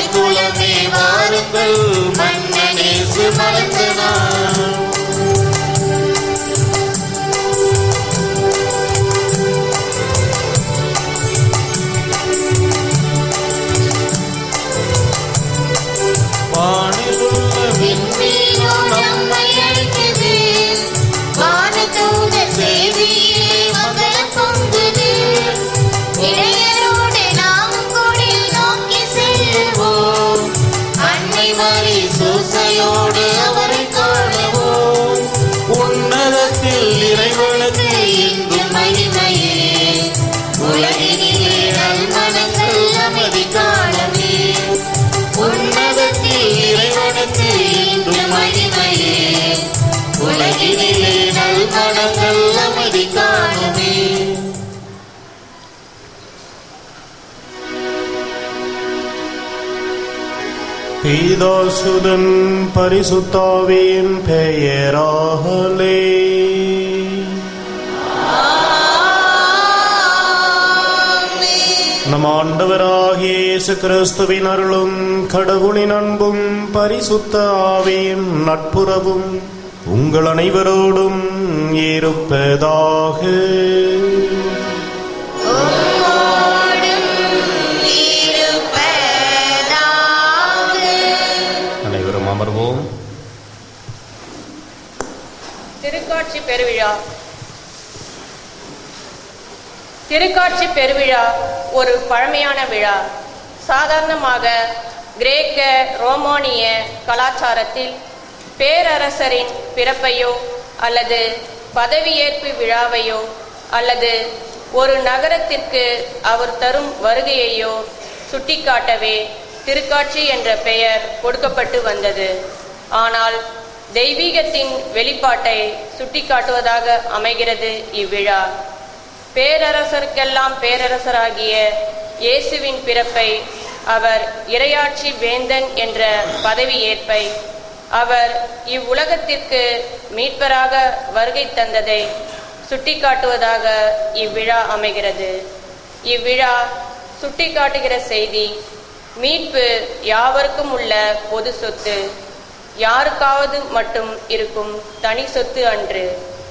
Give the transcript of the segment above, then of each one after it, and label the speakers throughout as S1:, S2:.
S1: குலமே வாருங்கள் மன்னனேசு மலர்ந்த நாள் வானிலுள்ள
S2: விண்மீனோ நம்மை அழைக்குது வானதூதர் செய்தியிலே மங்களம் பொங்குது இடையரோடு நாம் கோடில் நோக்கி செல்லுவோம்
S1: அன்னை மரி சூசையோடு அவரை காணவோம் உன்னதத்தில் இறைவனுக்கு இன்று மகிமையே உலகினிலே நல்மனங்கள் அமைதி காணவே உன்னதத்தில் இறைவனுக்கு இன்று மகிமையே உலகினிலே நல்மனங்கள் அமைதி காணவே
S3: பீதாசுதன் பரிசுத்தாவின் பெயராகலே நம் ஆண்டவராகிய இயேசு கிறிஸ்துவின் அருளும் கடவுளின் அன்பும் பரிசுத்த ஆவியின் நட்புறவும் உங்கள் அனைவரோடும் இருப்பதாக
S2: உம்மோடும் இருப்பதாக
S3: அனைவரும் அமர்வோம்
S4: திருக்காட்சி பெருவிழா திருக்காட்சி பெருவிழா ஒரு பழமையான விழா சாதாரணமாக கிரேக்க ரோமானிய கலாச்சாரத்தில் பேரரசரின் பிறப்பையோ அல்லது பதவியேற்பு விழாவையோ அல்லது ஒரு நகரத்திற்கு அவர் தரும் வருகையையோ சுட்டிக்காட்டவே திருக்காட்சி என்ற பெயர் கொடுக்கப்பட்டு வந்தது ஆனால் தெய்வீகத்தின் வெளிப்பாட்டை சுட்டிக்காட்டுவதாக அமைகிறது இவ்விழா பேரரசருக்கெல்லாம் பேரரசராகிய இயேசுவின் பிறப்பை அவர் இரையாட்சி வேந்தன் என்ற பதவி ஏற்பை அவர் இவ்வுலகத்திற்கு மீட்பராக வருகை தந்ததை சுட்டிக்காட்டுவதாக இவ்விழா அமைகிறது இவ்விழா சுட்டிக்காட்டுகிற செய்தி மீட்பு யாவருக்கும் உள்ள பொது சொத்து யாருக்காவது மட்டும் இருக்கும் தனி சொத்து அன்று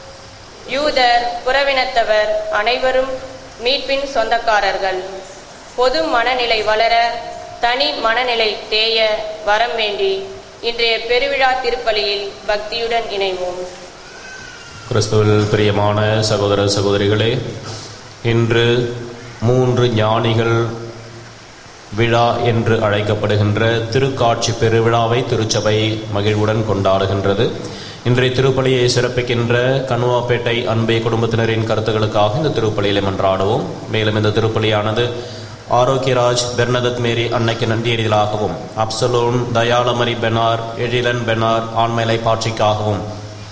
S4: யூதர் புறவினத்தவர் அனைவரும் மீட்பின் சொந்தக்காரர்கள் பொது மனநிலை வளர தனி மனநிலை தேய வரம் வேண்டி இன்றைய பெருவிழா திருப்பலியில் பக்தியுடன் இணைவோம்
S3: கிறிஸ்துவில் பிரியமான சகோதர சகோதரிகளே இன்று மூன்று ஞானிகள் விழா என்று அழைக்கப்படுகின்ற திருக்காட்சி பெருவிழாவை திருச்சபை மகிழ்வுடன் கொண்டாடுகின்றது இன்றைய திருப்பலியை சிறப்பிக்கின்ற கனுவாப்பேட்டை அன்பே குடும்பத்தினரின் கருத்துக்களுக்காக இந்த திருப்பலியில மன்றாடுவோம் மேலும் இந்த திருப்பலியானது ஆரோக்கியராஜ் பெர்னதத் மேரி அன்னைக்கு நன்றியறிதலாகவும் அப்சலோன் தயாளமரி பெனார் எழிலன் பெனார் ஆண்மைலை பாட்சிக்காகவும்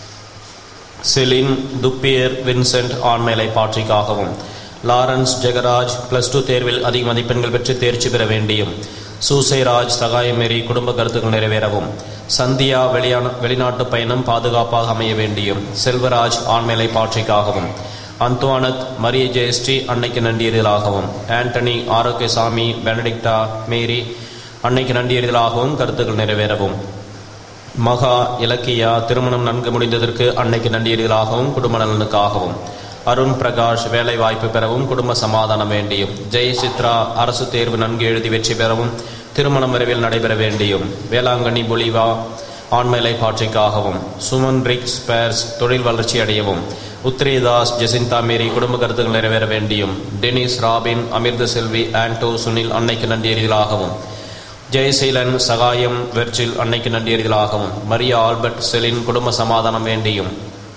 S3: செலின் துப்பியர் வின்சென்ட் ஆண்மைலை பாட்சிக்காகவும் லாரன்ஸ் ஜெகராஜ் பிளஸ் டூ தேர்வில் அதிக மதிப்பெண்கள் பெற்று தேர்ச்சி பெற வேண்டியும் சூசைராஜ் சகாயமேரி குடும்ப கருத்துக்கள் நிறைவேறவும் சந்தியா வெளியான வெளிநாட்டு பயணம் பாதுகாப்பாக அமைய வேண்டியும் செல்வராஜ் ஆண்மைலை பாட்சிக்காகவும் அந்துவானத் மரிய ஜெயஸ்ரீ அன்னைக்கு நன்றியறிதலாகவும் ஆண்டனி ஆரோக்கியசாமி பெனடிக்டா மேரி அன்னைக்கு நன்றியறிதலாகவும் கருத்துக்கள் நிறைவேறவும் மகா இலக்கியா திருமணம் நன்கு முடிந்ததற்கு அன்னைக்கு நன்றியறிதலாகவும் குடும்ப நலனுக்காகவும் அருண் பிரகாஷ் வேலை வாய்ப்பு பெறவும் குடும்ப சமாதானம் வேண்டியும் ஜெய் சித்ரா அரசு தேர்வு நன்கு எழுதி வெற்றி பெறவும் திருமணம் விரைவில் நடைபெற வேண்டியும் வேளாங்கண்ணி பொலிவா ஆண்மைலை பாட்சிக்காகவும் சுமன் ரிக்ஸ் பேர்ஸ் தொழில் வளர்ச்சி அடையவும் உத்ரேதாஸ் ஜெசிந்தா மேரி குடும்ப கருத்துக்கள் நிறைவேற வேண்டியும் டெனிஸ் ராபின் அமிர்த செல்வி ஆண்டோ சுனில் அன்னைக்கு நன்றியறிதலாகவும் ஜெயசீலன் சகாயம் வெர்ச்சில் அன்னைக்கு நன்றியறிதலாகவும் மரியா ஆல்பர்ட் செலின் குடும்ப சமாதானம் வேண்டியும்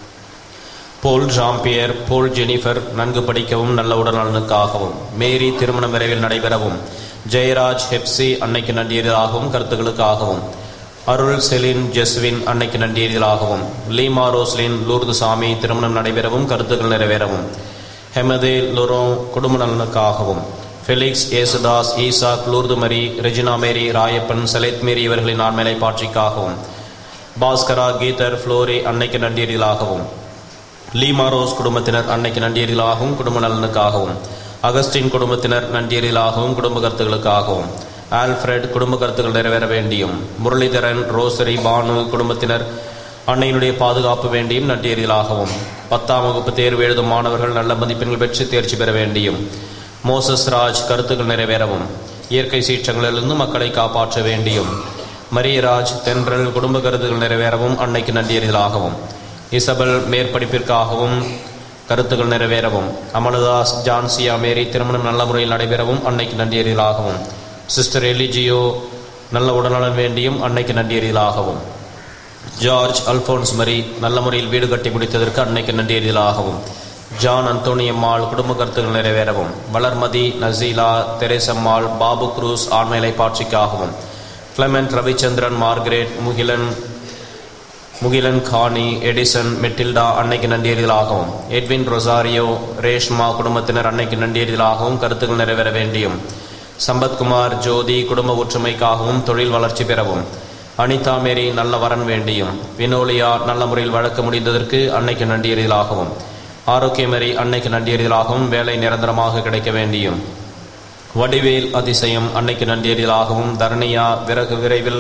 S3: போல் ஜாம்பியர் போல் ஜெனிஃபர் நன்கு படிக்கவும் நல்ல உடல்நலனுக்காகவும் மேரி திருமணம் விரைவில் நடைபெறவும் ஜெயராஜ் ஹெப்சி அன்னைக்கு நன்றியறிதலாகவும் கருத்துக்களுக்காகவும் அருள் செலின் ஜெஸ்வின் அன்னைக்கு நன்றியறிதலாகவும் லீமா ரோஸ்லின் லூர்துசாமி திருமணம் நடைபெறவும் கருத்துக்கள் நிறைவேறவும் ஹெமதே லுரோ குடும்ப நலனுக்காகவும் Felix Yesudas Isaac Lourdumary Regina Mary Rayappan செலைத் மேரி இவர்களின் ஆண்மையை பாட்சிக்காகவும் பாஸ்கரா கீதர் ஃப்ளோரி அன்னைக்கு நன்றியறிதலாகவும் லீமா ரோஸ் குடும்பத்தினர் அன்னைக்கு நன்றியறிதலாகவும் குடும்ப நலனுக்காகவும் அகஸ்டின் குடும்பத்தினர் நன்றியறிதலாகவும் குடும்ப கருத்துகளுக்காகவும் ஆல்ஃபிரட் குடும்ப கருத்துக்கள் நிறைவேற வேண்டியும் முரளிதரன் ரோசரி பானு குடும்பத்தினர் அன்னையினுடைய பாதுகாப்பு வேண்டியும் நன்றியறிதலாகவும் பத்தாம் வகுப்பு தேர்வு எழுதும் மாணவர்கள் நல்ல மதிப்பெண்கள் பெற்று தேர்ச்சி பெற வேண்டியும் மோசஸ் ராஜ் கருத்துக்கள் நிறைவேறவும் இயற்கை சீற்றங்களிலிருந்து மக்களை காப்பாற்ற வேண்டியும் மரியராஜ் தென்றல் குடும்ப கருத்துக்கள் நிறைவேறவும் அன்னைக்கு நன்றியறிதலாகவும் இசபல் மேற்படிப்பிற்காகவும் கருத்துக்கள் நிறைவேறவும் அமலதாஸ் ஜான்சியா மேரி திருமணம் நல்ல முறையில் நடைபெறவும் அன்னைக்கு நன்றியறிதலாகவும் சிஸ்டர் எலிஜியோ நல்ல உடல்நலன் வேண்டியும் அன்னைக்கு நன்றியறிதலாகவும் ஜார்ஜ் அல்போன்ஸ் மரி நல்ல முறையில் வீடு கட்டி முடித்ததற்கு அன்னைக்கு நன்றியறிதலாகவும் ஜான் அந்தோனியம்மாள் குடும்ப கருத்துக்கள் நிறைவேறவும் வளர்மதி நசீலா தெரேசம்மாள் பாபு குரூஸ் ஆண்மைலை பாட்சிக்காகவும் கிளமெண்ட் ரவிச்சந்திரன் மார்கரெட் முகிலன் முகிலன் கானி எடிசன் மெட்டில்டா அன்னைக்கு நன்றியறிதலாகவும் எட்வின் ரொசாரியோ ரேஷ்மா குடும்பத்தினர் அன்னைக்கு நன்றியறிதலாகவும் கருத்துக்கள் நிறைவேற வேண்டியும் சம்பத்குமார் ஜோதி குடும்ப ஒற்றுமைக்காகவும் தொழில் வளர்ச்சி பெறவும் அனிதா மேரி நல்ல வரன் வேண்டியும் வினோலியா நல்ல முறையில் வழக்க முடிந்ததற்கு அன்னைக்கு நன்றியறிதலாகவும் ஆரோக்கியமரி அன்னைக்கு நன்றியறிதலாகவும் வேலை நிரந்தரமாக கிடைக்க வேண்டியும் வடிவேல் அதிசயம் அன்னைக்கு நன்றியறிதலாகவும் தரணியா விறகு விரைவில்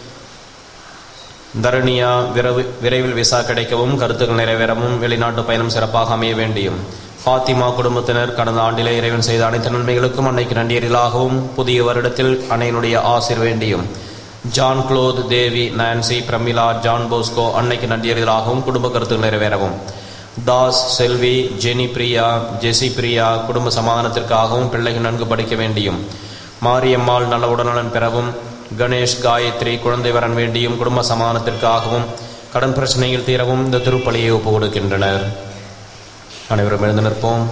S3: தரணியா விரைவு விரைவில் விசா கிடைக்கவும் கருத்துக்கள் நிறைவேறவும் வெளிநாட்டு பயணம் சிறப்பாக அமைய வேண்டியும் ஃபாத்திமா குடும்பத்தினர் கடந்த ஆண்டிலே இறைவன் செய்த அனைத்து நன்மைகளுக்கும் அன்னைக்கு நன்றியறிதலாகவும் புதிய வருடத்தில் அன்னையினுடைய ஆசிர் வேண்டியும் ஜான் குளோத் Devi Nancy Pramila John Bosco அன்னைக்கு நன்றியறிதலாகவும் குடும்ப கருத்துக்கள் நிறைவேறவும் தாஸ் செல்வி ஜெனி பிரியா ஜெசி பிரியா குடும்ப சமாதானத்திற்காகவும் பிள்ளைகள் நன்கு படிக்க வேண்டியும் மாரியம்மாள் நல்ல உடல்நலன் பெறவும் கணேஷ் காயத்ரி குழந்தை வரன் வேண்டியும் குடும்ப சமாதானத்திற்காகவும் கடன் பிரச்சனையில் தீரவும் இந்த திருப்பலியை ஒப்பு கொடுக்கின்றனர் அனைவரும் எழுந்து நிற்போம்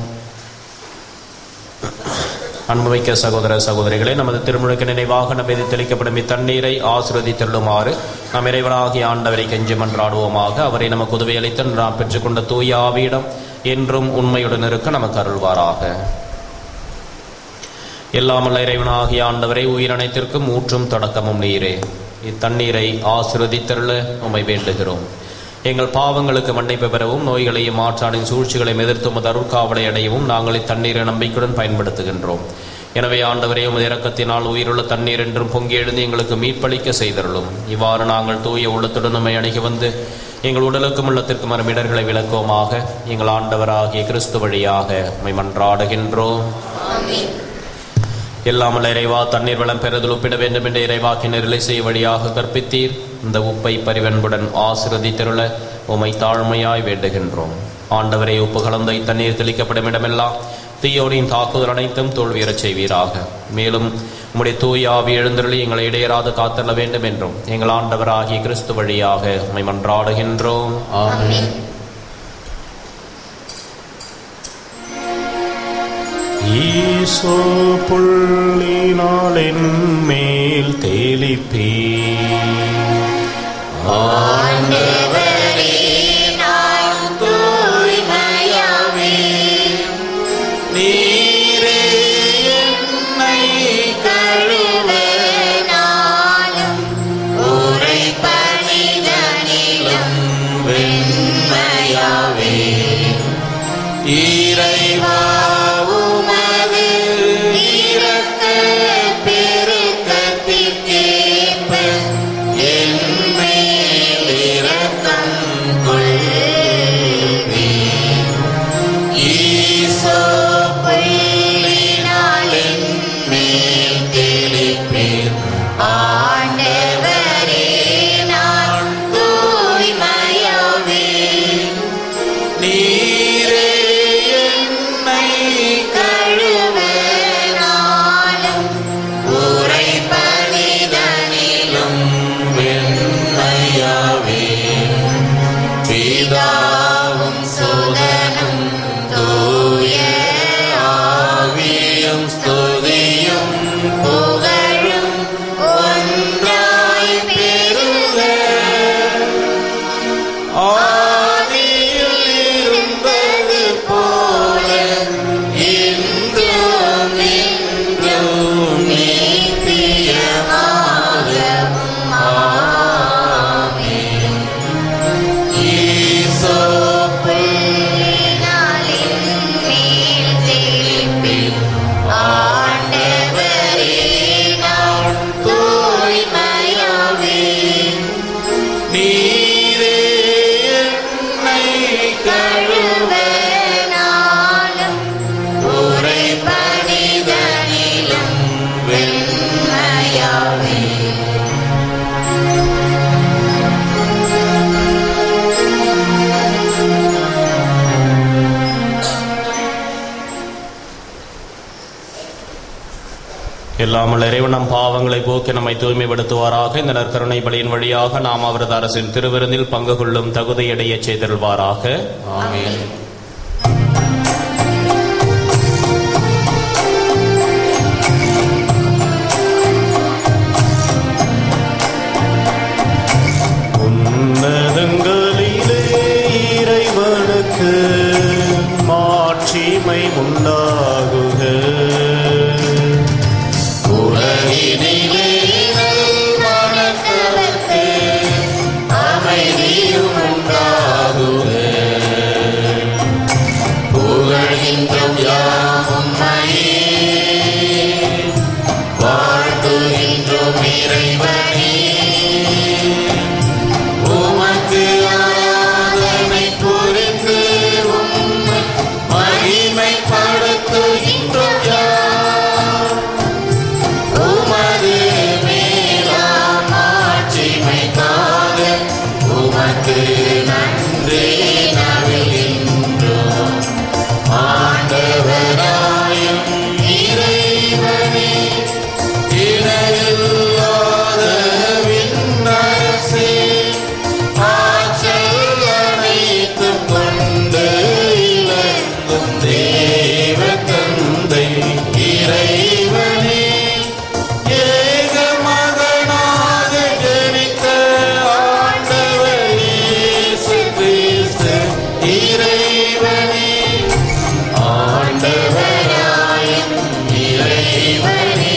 S3: அன்புமிக்க சகோதர சகோதரிகளே நமது திருமுழுக்கு நினைவாக நம்ம இது தெளிக்கப்படும் இத்தண்ணீரை ஆசிர்வதி தள்ளுமாறு நம் இறைவனாகிய ஆண்டவரை கெஞ்சி மன்றாடுவோமாக அவரை நமக்கு உதவி அளித்து நாம் பெற்றுக்கொண்ட தூய ஆவியிடம் என்றும் உண்மையுடன் இருக்க நமக்கு அருள்வாராக எல்லாமல்ல இறைவனாகிய ஆண்டவரை உயிரனைத்திற்கும் ஊற்றும் தொடக்கமும் நீரே இத்தண்ணீரை ஆசிர்வதித்தருள உம்மை வேண்டுகிறோம் எங்கள் பாவங்களுக்கு மன்னிப்பு பெறவும் நோய்களையும் மாற்றானின் சூழ்ச்சிகளையும் எதிர்த்து உமது அருட்காவலை அடையவும் நாங்கள் இத்தண்ணீரை நம்பிக்கையுடன் பயன்படுத்துகின்றோம் எனவே ஆண்டவரே உமது இரக்கத்தினால் உயிருள்ள தண்ணீர் என்றும் பொங்கி எழுந்து எங்களுக்கு மீட்பளிக்க செய்தருளும் இவ்வாறு நாங்கள் தூய உள்ளத்துடன் நம்மை அணுகி வந்து எங்கள் உடலுக்கும் உள்ளத்திற்கும் வரும் இடர்களை விளக்குவோமாக எங்கள் ஆண்டவராகிய கிறிஸ்து வழியாக உம்மை மன்றாடுகின்றோம் எல்லாமல் இறைவா தண்ணீர் வளம் பெறுதல் ஒப்பிட வேண்டும் என்ற இறைவாக்கி நிரலை செய்ய வழியாக கற்பித்தீர் இந்த உப்பை பரிவன்புடன் ஆசிரதித்தருள உமை தாழ்மையாய் வேண்டுகின்றோம் ஆண்டவரை உப்பு கலந்த தண்ணீர் தெளிக்கப்படும் இடமெல்லாம் தீயோனின் தாக்குதல் அனைத்தும் தோல்வியறச் செய்வீராக மேலும் உம்முடைய தூய ஆவி எழுந்தருளி எங்களை இடையராது காத்தள்ள வேண்டும் என்றும் எங்கள் ஆண்டவராகிய கிறிஸ்து வழியாக உம்மை மன்றாடுகின்றோம் ஆமென் ஈசோ புள்ளினாலின் மேல் தேலிப்பே
S1: ஆண்டவரே நான் தூய்மையாவே நீரே என்னை கழுவ
S2: நாளும்
S1: உரை பணிதனிலும் வெண்மையாவே இறைவா உமது இரக்க பெருக்கத்திற்கேற்ப என் மேல் இரக்கமாயிரும்
S3: எல்லாமல் இறைவன் நம் பாவங்களை போக்கி நம்மை தூய்மைப்படுத்துவாராக இந்த நற்கருணை பலியின் வழியாக நாம் அவரது அரசின் திருவிருந்தில் பங்கு கொள்ளும் தகுதியடைய செய்தல்வாராக
S1: ஆமென்
S3: உன்னதங்களிலே இறைவனுக்கு மாட்சிமை உண்டாகுக
S1: உலகினிலே வணக்கவர்க்கு அமைதியும் உண்டாகுக புகழ்கின்றோம் யாவும் வாழ்த்துகின்றோம் இறைவனே உமக்கு ஆராதனை புரிந்து உம்மை மகிமைப்படுத்துகின்றோம் யாம் உமது மேலாம் ஆட்சிமைக்காக உமக்கு நன்றி நவிழ்கின்றோம் ஆண்டவராயும் இறைவனே இணையில்லாத விண்ணரசே ஆற்றல் அனைத்தும் கொண்டு இலங்கும் தேவ தந்தை இறைவனே ஏக மகனாக ஜனித்த ஆண்டவர் இயேசு கிறிஸ்து இறைவனே ஆண்டவராயும் இறைவனே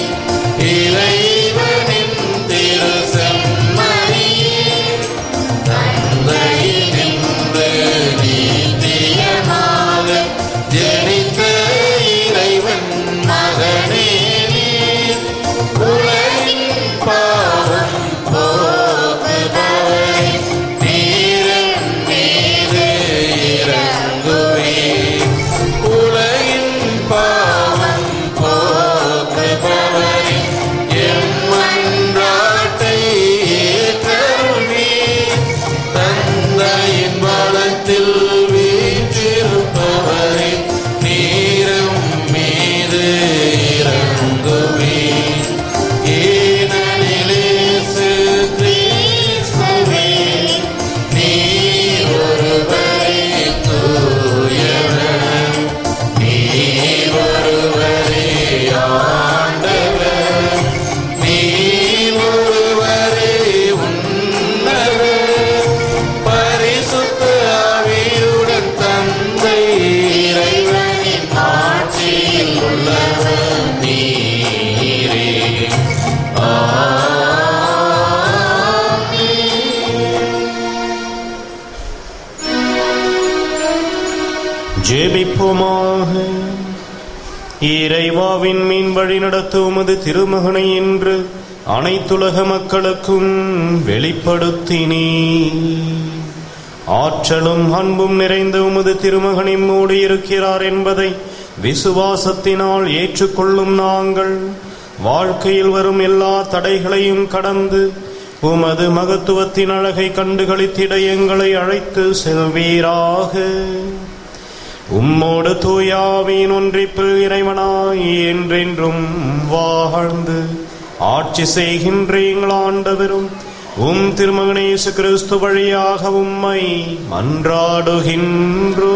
S1: இறைவனின் திரு செம்மறியே தந்தையினின்று நீத்தியமாக ஜனித்த இறைவன் மகனே நீர். உலகின் பாவம் போக்குபவரே நீரின் மீது இறங்குவீர் உலகின் பாவம் போக்குபவரே எம்மன்றாட்டை ஏற்றருள்வீர் தந்தையின் வளத்தில் வீற்றிருப்பவரே நீரும் மீது இறங்குவீர் ஏனெனிலேசு கிறிஸ்துவே நீர் ஒருவரே தூயவர் நீர் ஒருவரே ஆண்டவர் நீர் ஒருவரே உன்னதர் பரிசுத்த ஆவியுடன் தந்தை இறைவனின் ஆட்சியில் உள்ளவர் நீரே
S3: ஜெபிப்போமாக இறைவாவின் மீன் வழி நடத்தும் உமது திருமகனை என்று அனைத்துலக மக்களுக்கும் வெளிப்படுத்தினீ ஆற்றலும் அன்பும் நிறைந்த உமது திருமகனின் மூடி இருக்கிறார் என்பதை விசுவாசத்தினால் ஏற்றுக்கொள்ளும் நாங்கள் வாழ்க்கையில் வரும் எல்லா தடைகளையும் கடந்து உமது மகத்துவத்தின் அழகை கண்டுகளித்திட எங்களை அழைத்து செல்வீராக உம்மோடு தூயாவின் ஒன்றிப்பில் இறைவனாய் என்றென்றும் வாழ்ந்து ஆட்சி செய்கின்ற எங்கள் ஆண்டவரும் உம் திருமகனே இயேசு கிறிஸ்து வழியாக உம்மை மன்றாடுகின்றோ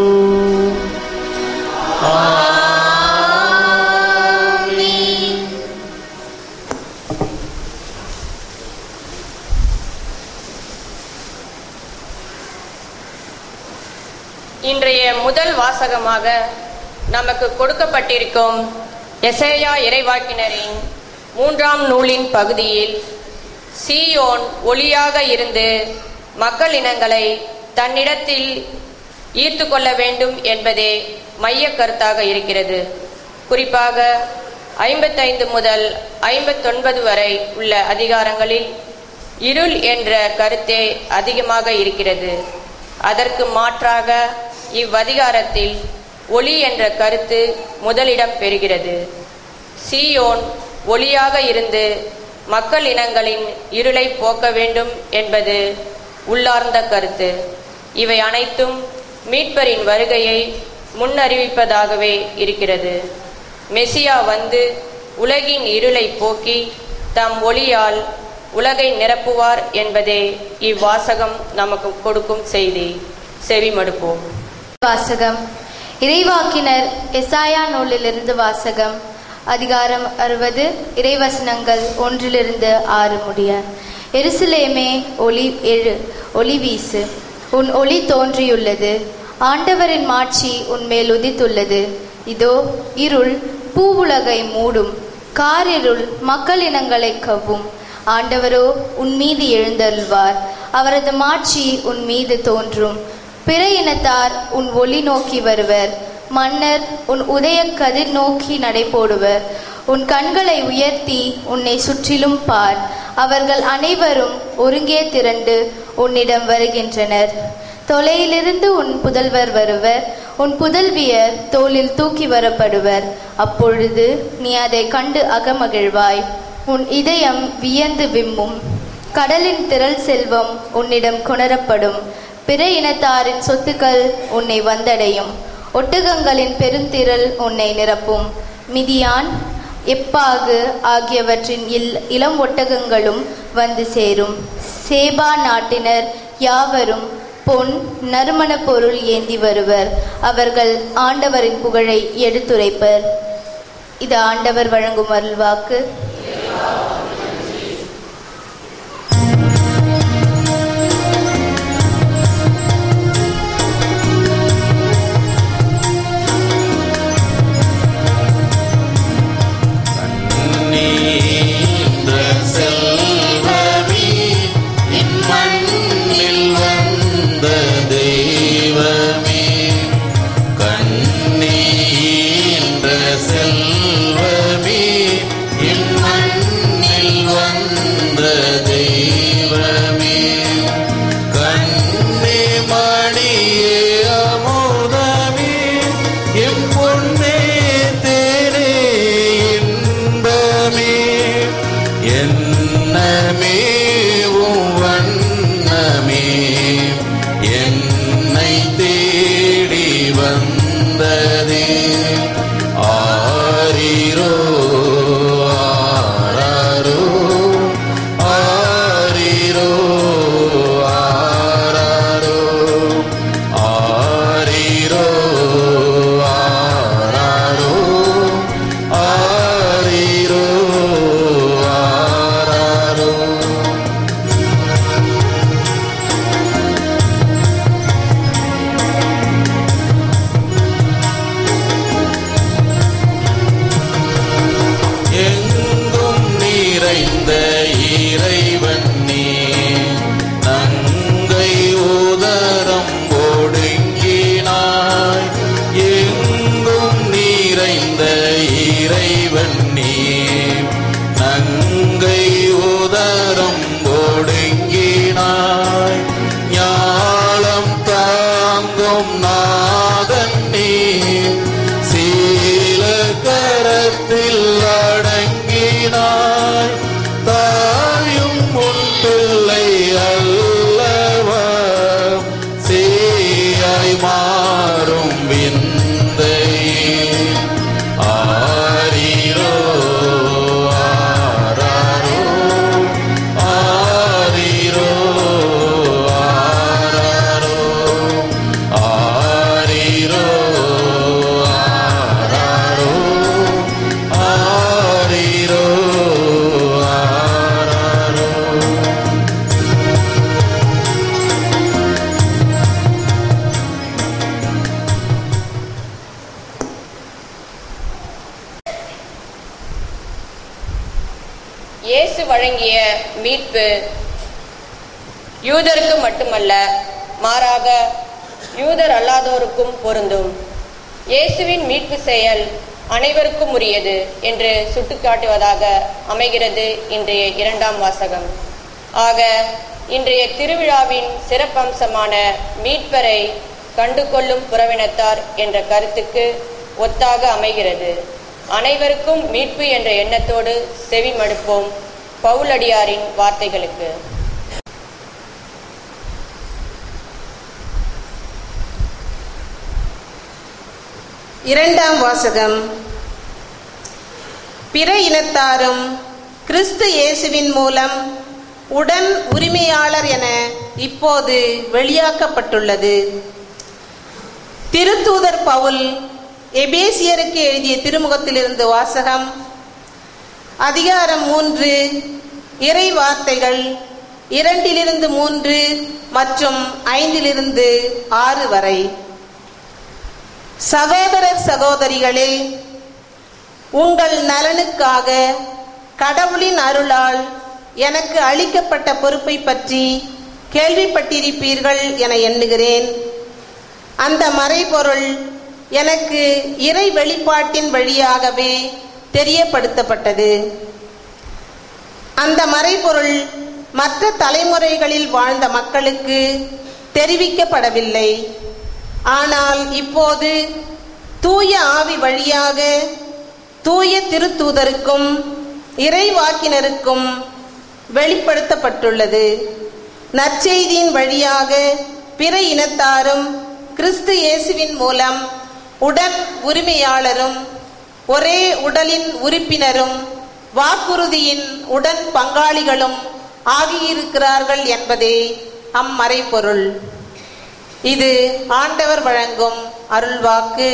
S4: இன்றைய முதல் வாசகமாக நமக்கு கொடுக்கப்பட்டிருக்கும் எசேயா இறைவாக்கினரின் மூன்றாம் நூலின் பகுதியில் சீயோன் ஒளியாக இருந்து மக்கள் இனங்களை தன்னிடத்தில் ஈர்த்து கொள்ள வேண்டும் என்பதே மையக் கருத்தாக இருக்கிறது குறிப்பாக ஐம்பத்தைந்து முதல் ஐம்பத்தொன்பது வரை உள்ள அதிகாரங்களில் இருள் என்ற கருத்தே அதிகமாக இருக்கிறது அதற்கு மாற்றாக இவ்வதிகாரத்தில் ஒளி என்ற கருத்து முதலிடம் பெறுகிறது சீயோன் ஒளியாக இருந்து மக்கள் இனங்களின் இருளை போக்க வேண்டும் என்பது உள்ளார்ந்த கருத்து இவை அனைத்தும் மீட்பரின் வருகையை முன்னறிவிப்பதாகவே இருக்கிறது மெசியா வந்து உலகின் இருளை போக்கி தம் ஒளியால் உலகை நிரப்புவார் என்பதே இவ்வாசகம் நமக்கு கொடுக்கும் செய்தி செவிமடுப்போம்
S2: வாசகம் இறைவாக்கினர் எசாயா நூலிலிருந்து வாசகம் அதிகாரம் அறுபது இறைவசனங்கள் ஒன்றிலிருந்து ஆறு முடிய எருசலேமே ஒளி எழு ஒளி வீசு உன் ஒளி தோன்றியுள்ளது ஆண்டவரின் மாட்சி உன்மேல் உதித்துள்ளது இதோ இருள் பூவுலகை மூடும் காரிருள் மக்களினங்களை கவ்வும் ஆண்டவரோ உன் மீது எழுந்தருள்வார் அவரது மாட்சி உன் மீது தோன்றும் பிற இனத்தார் உன் ஒளி நோக்கி வருவர் மன்னர் உன் உதய கதிர் நோக்கி நடைபோடுவர் உன் கண்களை உயர்த்தி உன்னை சுற்றிலும் பார் அவர்கள் அனைவரும் ஒருங்கே திரண்டு உன்னிடம் வருகின்றனர் தொலையிலிருந்து உன் புதல்வர் வருவர் உன் புதல்வியர் தோளில் தூக்கி வரப்படுவர் அப்பொழுது நீ அதை கண்டு அகமகிழ்வாய் உன் இதயம் வியந்து விம்மும் கடலின் திரள் செல்வம் உன்னிடம் கொணரப்படும் பிற இனத்தாரின் சொத்துக்கள் உன்னை வந்தடையும் ஒட்டகங்களின் பெருந்திரள் உன்னை நிரப்பும் மிதியான் எப்பாகு ஆகியவற்றின் இல் இளம் ஒட்டகங்களும் வந்து சேரும் சேபா நாட்டினர் யாவரும் பொன் நறுமண பொருள் ஏந்தி வருவர் அவர்கள் ஆண்டவரின் புகழை எடுத்துரைப்பர் இது ஆண்டவர் வழங்கும் அருள்வாக்கு
S1: நீந்த செல்வமே என் மண்ணில் வந்த தெய்வமே கண்ணீந்த செல்வமே என் மண்ணில் வந்த தெய்வமே கண்ணே மணியே அமுதமே எம் பொன்னே தேனே இன்பமே என்னமே உம் வண்ணமே என்னை தேடி வந்ததே ஆரிரோ ஆராரோ ஆரிரோ ஆராரோ ஆரிரோ ஆராரோ ஆரிரோ ஆராரோ எங்கும் நிறைந்த இறைவன் நீ நங்கை உதரம் ஒடுங்கினாய் எங்கும் நிறைந்த இறைவன் நீ நங்கை உதரம் ஒடுங்கினாய் ஞாலம் தாங்கும் நாதன் நீ சீல கரத்தில் அடங்கினாய் தாயும் உன் பிள்ளை அல்லவா சேயாய் மாறும் விந்தை ஆரிரோ ஆராரோ ஆரிரோ ஆராரோ ஆரிரோ ஆராரோ ஆரிரோ ஆராரோ
S4: இயேசு வழங்கிய மீட்பு யூதருக்கு மட்டுமல்ல மாறாக யூதர் அல்லாதோருக்கும் பொருந்தும் இயேசுவின் மீட்பு செயல் அனைவருக்கும் உரியது என்று சுட்டிக்காட்டுவதாக அமைகிறது இன்றைய இரண்டாம் வாசகம் ஆக இன்றைய திருவிழாவின் சிறப்பம்சமான மீட்பரை கண்டு கொள்ளும் புறவினத்தார் என்ற கருத்துக்கு ஒத்தாக அமைகிறது அனைவருக்கும் மீட்பு என்ற எண்ணத்தோடு செவி மடுப்போம் பவுலடியாரின் வார்த்தைகளுக்கு
S5: இரண்டாம் வாசகம் பிற இனத்தாரும் கிறிஸ்து இயேசுவின் மூலம் உடன் உரிமையாளர் என இப்போது வெளியாக்கப்பட்டுள்ளது திருத்தூதர் பவுல் எபேசியருக்கு எழுதிய திருமுகத்திலிருந்து வாசகம் அதிகாரம் மூன்று இறை வார்த்தைகள் இரண்டிலிருந்து மூன்று மற்றும் ஐந்திலிருந்து ஆறு வரை சகோதரர் சகோதரிகளே உங்கள் நலனுக்காக கடவுளின் அருளால் எனக்கு அளிக்கப்பட்ட பொறுப்பை பற்றி கேள்விப்பட்டிருப்பீர்கள் என எண்ணுகிறேன் அந்த மறைபொருள் எனக்கு இறை வெளிப்பாட்டின் வழியாகவே தெரியப்படுத்தப்பட்டது அந்த மறைபொருள் மற்ற தலைமுறைகளில் வாழ்ந்த மக்களுக்கு தெரிவிக்கப்படவில்லை ஆனால் இப்போது தூய ஆவி வழியாக தூய திருத்தூதருக்கும் இறைவாக்கினருக்கும் வெளிப்படுத்தப்பட்டுள்ளது நற்செய்தியின் வழியாக பிற இனத்தாரும் கிறிஸ்து இயேசுவின் மூலம் உடன் உரிமையாளரும் ஒரே உடலின் உறுப்பினரும் வாக்குறுதியின் உடன் பங்காளிகளும் ஆகியிருக்கிறார்கள் என்பதே அம்மறைபொருள் இது ஆண்டவர் வழங்கும் அருள்வாக்கு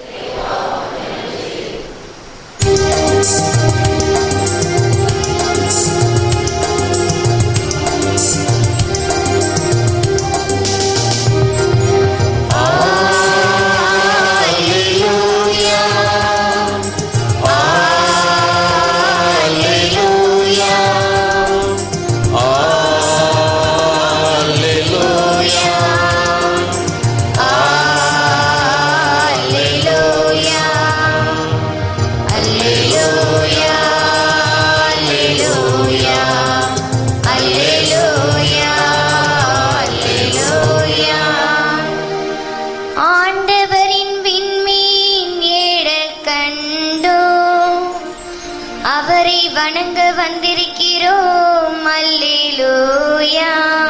S6: ஆண்டவரின் விண்மீன் ஏழக் கண்டோம் அவரை வணங்க வந்திருக்கிறோம் அல்லேலூயா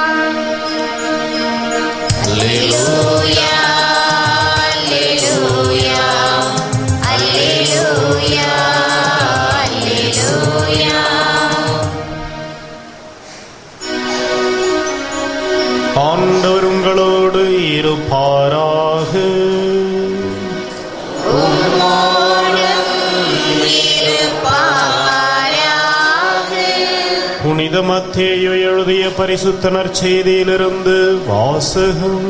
S6: அல்லேலூயா அல்லேலூயா அல்லேலூயா அல்லேலூயா
S3: ஆண்டவர் உங்களோடு இருப்பாராக புனித மத்தேயு எழுதிய பரிசுத்த நற்செய்தியிலிருந்து வாசகம்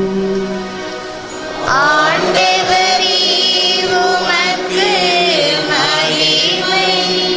S6: ஆண்டவரே உமக்கு மகிமை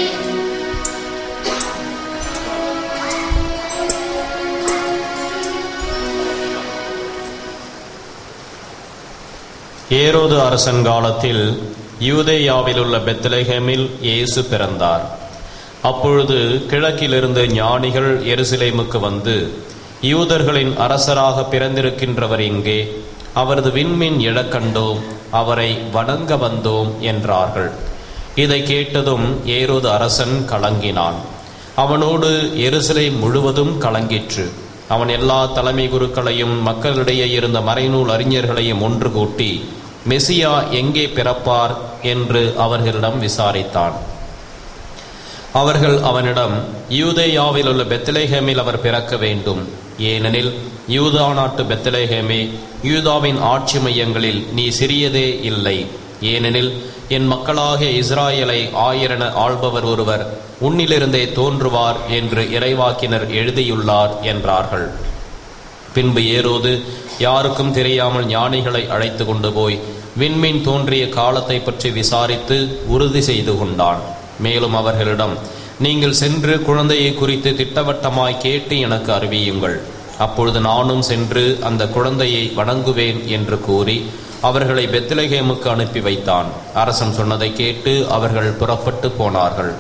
S3: ஏரோது அரசன் காலத்தில் யூதேயாவில் உள்ள பெத்லஹேமில் இயேசு பிறந்தார் அப்பொழுது கிழக்கிலிருந்து ஞானிகள் எருசலேமுக்கு வந்து யூதர்களின் அரசராக பிறந்திருக்கின்றவர் இங்கே அவரது விண்மீன் எழக் கண்டோம் அவரை வணங்க வந்தோம் என்றார்கள் இதை கேட்டதும் ஏரோது அரசன் கலங்கினான் அவனோடு எருசலேம் முழுவதும் கலங்கிற்று அவன் எல்லா தலைமை குருக்களையும் மக்களிடையே இருந்த மறைநூல் அறிஞர்களையும் ஒன்று கூட்டி மெசியா எங்கே பிறப்பார் என்று அவர்களிடம் விசாரித்தான் அவர்கள் அவனிடம் யூதேயாவில் உள்ள பெத்லேஹேமில் அவர் பிறக்க வேண்டும் ஏனெனில் யூதா நாட்டு பெத்லேஹேமே யூதாவின் ஆட்சி மையங்களில் நீ சிறியதே இல்லை ஏனெனில் என் மக்களாகிய இஸ்ராயலை ஆயிரென ஆள்பவர் ஒருவர் உன்னிலிருந்தே தோன்றுவார் என்று இறைவாக்கினர் எழுதியுள்ளார் என்றார்கள் பின்பு ஏரோது யாருக்கும் தெரியாமல் ஞானிகளை அழைத்து கொண்டு போய் விண்மீன் தோன்றிய காலத்தை பற்றி விசாரித்து உறுதி செய்து கொண்டான் மேலும் அவர்களிடம் நீங்கள் சென்று குழந்தையை குறித்து திட்டவட்டமாய் கேட்டு எனக்கு அறிவியுங்கள் அப்பொழுது நானும் சென்று அந்த குழந்தையை வணங்குவேன் என்று கூறி அவர்களை பெத்லகேமுக்கு அனுப்பி வைத்தான் அரசன் சொன்னதை கேட்டு அவர்கள் புறப்பட்டு போனார்கள்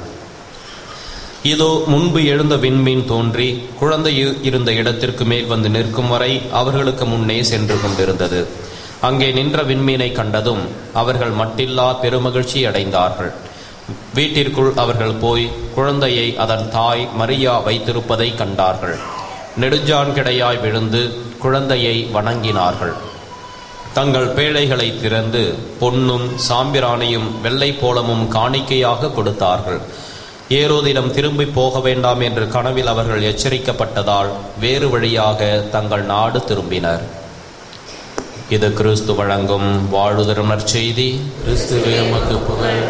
S3: இதோ முன்பு எழுந்த விண்மீன் தோன்றி குழந்தை இ- இருந்த இடத்திற்கு மேல் வந்து நிற்கும் வரை அவர்களுக்கு முன்னே சென்று கொண்டிருந்தது அங்கே நின்ற விண்மீனை கண்டதும் அவர்கள் மட்டில்லா பெருமகிழ்ச்சி அடைந்தார்கள் வீட்டிற்குள் அவர்கள் போய் குழந்தையை அதன் தாய் மரியா வைத்திருப்பதை கண்டார்கள் நெடுஞ்சான் கிடையாய் விழுந்து குழந்தையை வணங்கினார்கள் தங்கள் பேழைகளை திறந்து பொன்னும் சாம்பிராணியும் வெள்ளை போலமும் காணிக்கையாக கொடுத்தார்கள் ஏரோதிடம் திரும்பி போக வேண்டாம் என்று கனவில் அவர்கள் எச்சரிக்கப்பட்டதால் வேறு வழியாக தங்கள் நாடு திரும்பினர் இது கிறிஸ்து வழங்கும் வாழுதரும் நற்செய்தி
S1: கிறிஸ்துவே உமக்கு புகழ்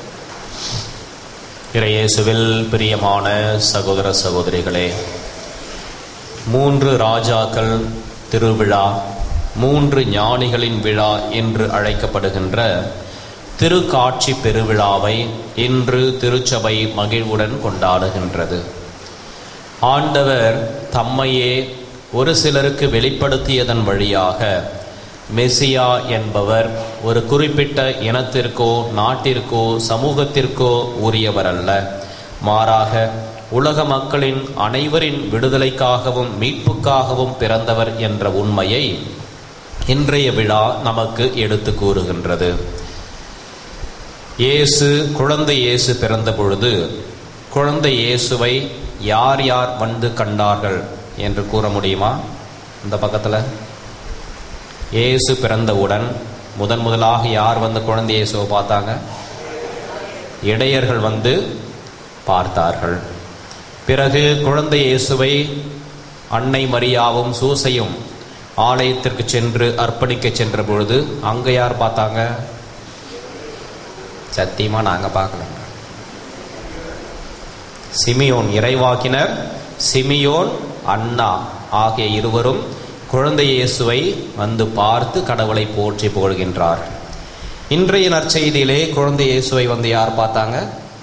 S3: இறையேசுவில் பிரியமான சகோதர சகோதரிகளே மூன்று ராஜாக்கள் திருவிழா மூன்று ஞானிகளின் விழா என்று அழைக்கப்படுகின்ற திருக்காட்சி பெருவிழாவை இன்று திருச்சபை மகிழ்வுடன் கொண்டாடுகின்றது ஆண்டவர் தம்மையே ஒரு சிலருக்கு வெளிப்படுத்தியதன் வழியாக மெசியா என்பவர் ஒரு குறிப்பிட்ட இனத்திற்கோ நாட்டிற்கோ சமூகத்திற்கோ உரியவர் அல்ல மாறாக உலக மக்களின் அனைவரின் விடுதலைக்காகவும் மீட்புக்காகவும் பிறந்தவர் என்ற உண்மையை இன்றைய விழா நமக்கு எடுத்து கூறுகின்றது இயேசு குழந்தை இயேசு பிறந்த பொழுது குழந்தை இயேசுவை யார் யார் வந்து கண்டார்கள் என்று கூற முடியுமா இந்த பக்கத்தில் இயேசு பிறந்தவுடன் முதன் முதலாக யார் வந்து குழந்தை இயேசுவை பார்த்தாங்க இடையர்கள் வந்து பார்த்தார்கள் பிறகு குழந்தை இயேசுவை அன்னை மரியாவும் சூசையும் ஆலயத்திற்கு சென்று அர்ப்பணிக்க சென்ற பொழுது அங்க யார் பார்த்தாங்க சத்தியமா நாங்க பார்க்கல சிமியோன் இறைவாக்கினர் சிமியோன் அண்ணா ஆகிய இருவரும் குழந்தை இயேசுவை வந்து பார்த்து கடவுளை போற்றி புகழ்கின்றார் இன்றைய நற்செய்தியிலே குழந்தை இயேசுவை வந்து யார் பார்த்தாங்க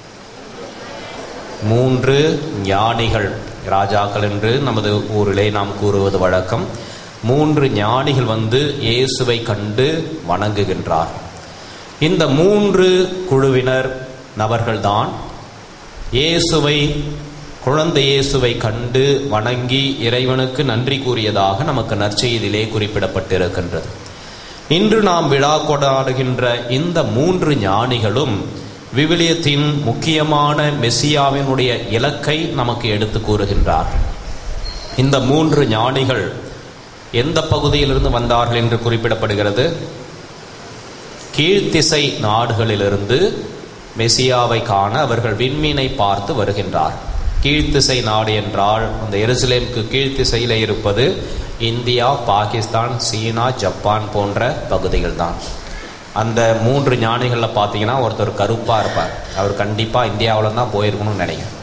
S3: மூன்று ஞானிகள் ராஜாக்கள் என்று நமது ஊரிலே நாம் கூறுவது வழக்கம் மூன்று ஞானிகள் வந்து இயேசுவை கண்டு வணங்குகின்றார் இந்த மூன்று குழுவினர் நபர்கள்தான் இயேசுவை குழந்தை இயேசுவை கண்டு வணங்கி இறைவனுக்கு நன்றி கூறியதாக நமக்கு நற்செய்தியிலே குறிப்பிடப்பட்டிருக்கின்றது இன்று நாம் விழா கொண்டாடுகின்ற இந்த மூன்று ஞானிகளும் விவிலியத்தின் முக்கியமான மெசியாவினுடைய இலக்கை நமக்கு எடுத்து கூறுகின்றார் இந்த மூன்று ஞானிகள் எந்த பகுதியிலிருந்து வந்தார்கள் என்று குறிப்பிடப்படுகிறது கீழ்த்திசை நாடுகளிலிருந்து மெசியாவை காண அவர்கள் விண்மீனை பார்த்து வருகின்றார் கீழ்த்திசை நாடு என்றால் அந்த எருசலேமுக்கு கீழ்த்திசையில் இருப்பது இந்தியா பாகிஸ்தான் சீனா ஜப்பான் போன்ற பகுதிகள் தான் அந்த மூன்று ஞானிகளில் பார்த்தீங்கன்னா ஒருத்தர் கருப்பாக இருப்பார் அவர் கண்டிப்பாக இந்தியாவில் தான் போயிருக்கணும்னு நினைக்கிறேன்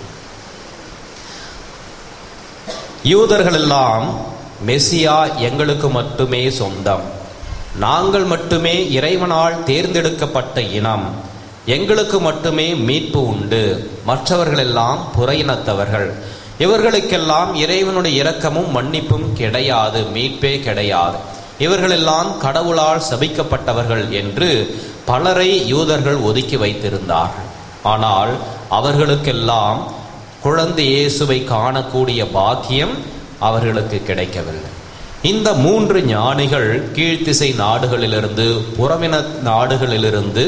S3: யூதர்கள் எல்லாம் மெசியா எங்களுக்கு மட்டுமே சொந்தம் நாங்கள் மட்டுமே இறைவனால் தேர்ந்தெடுக்கப்பட்ட இனம் எங்களுக்கு மட்டுமே மீட்பு உண்டு மற்றவர்களெல்லாம் புற இனத்தவர்கள் இவர்களுக்கெல்லாம் இறைவனுடைய இரக்கமும் மன்னிப்பும் கிடையாது மீட்பே கிடையாது இவர்களெல்லாம் கடவுளால் சபிக்கப்பட்டவர்கள் என்று பலரை யூதர்கள் ஒதுக்கி வைத்திருந்தார்கள் ஆனால் அவர்களுக்கெல்லாம் குழந்தை இயேசுவை காணக்கூடிய பாக்கியம் அவர்களுக்கு கிடைக்கவில்லை இந்த மூன்று ஞானிகள் கீழ்த்திசை நாடுகளிலிருந்து புறமின நாடுகளிலிருந்து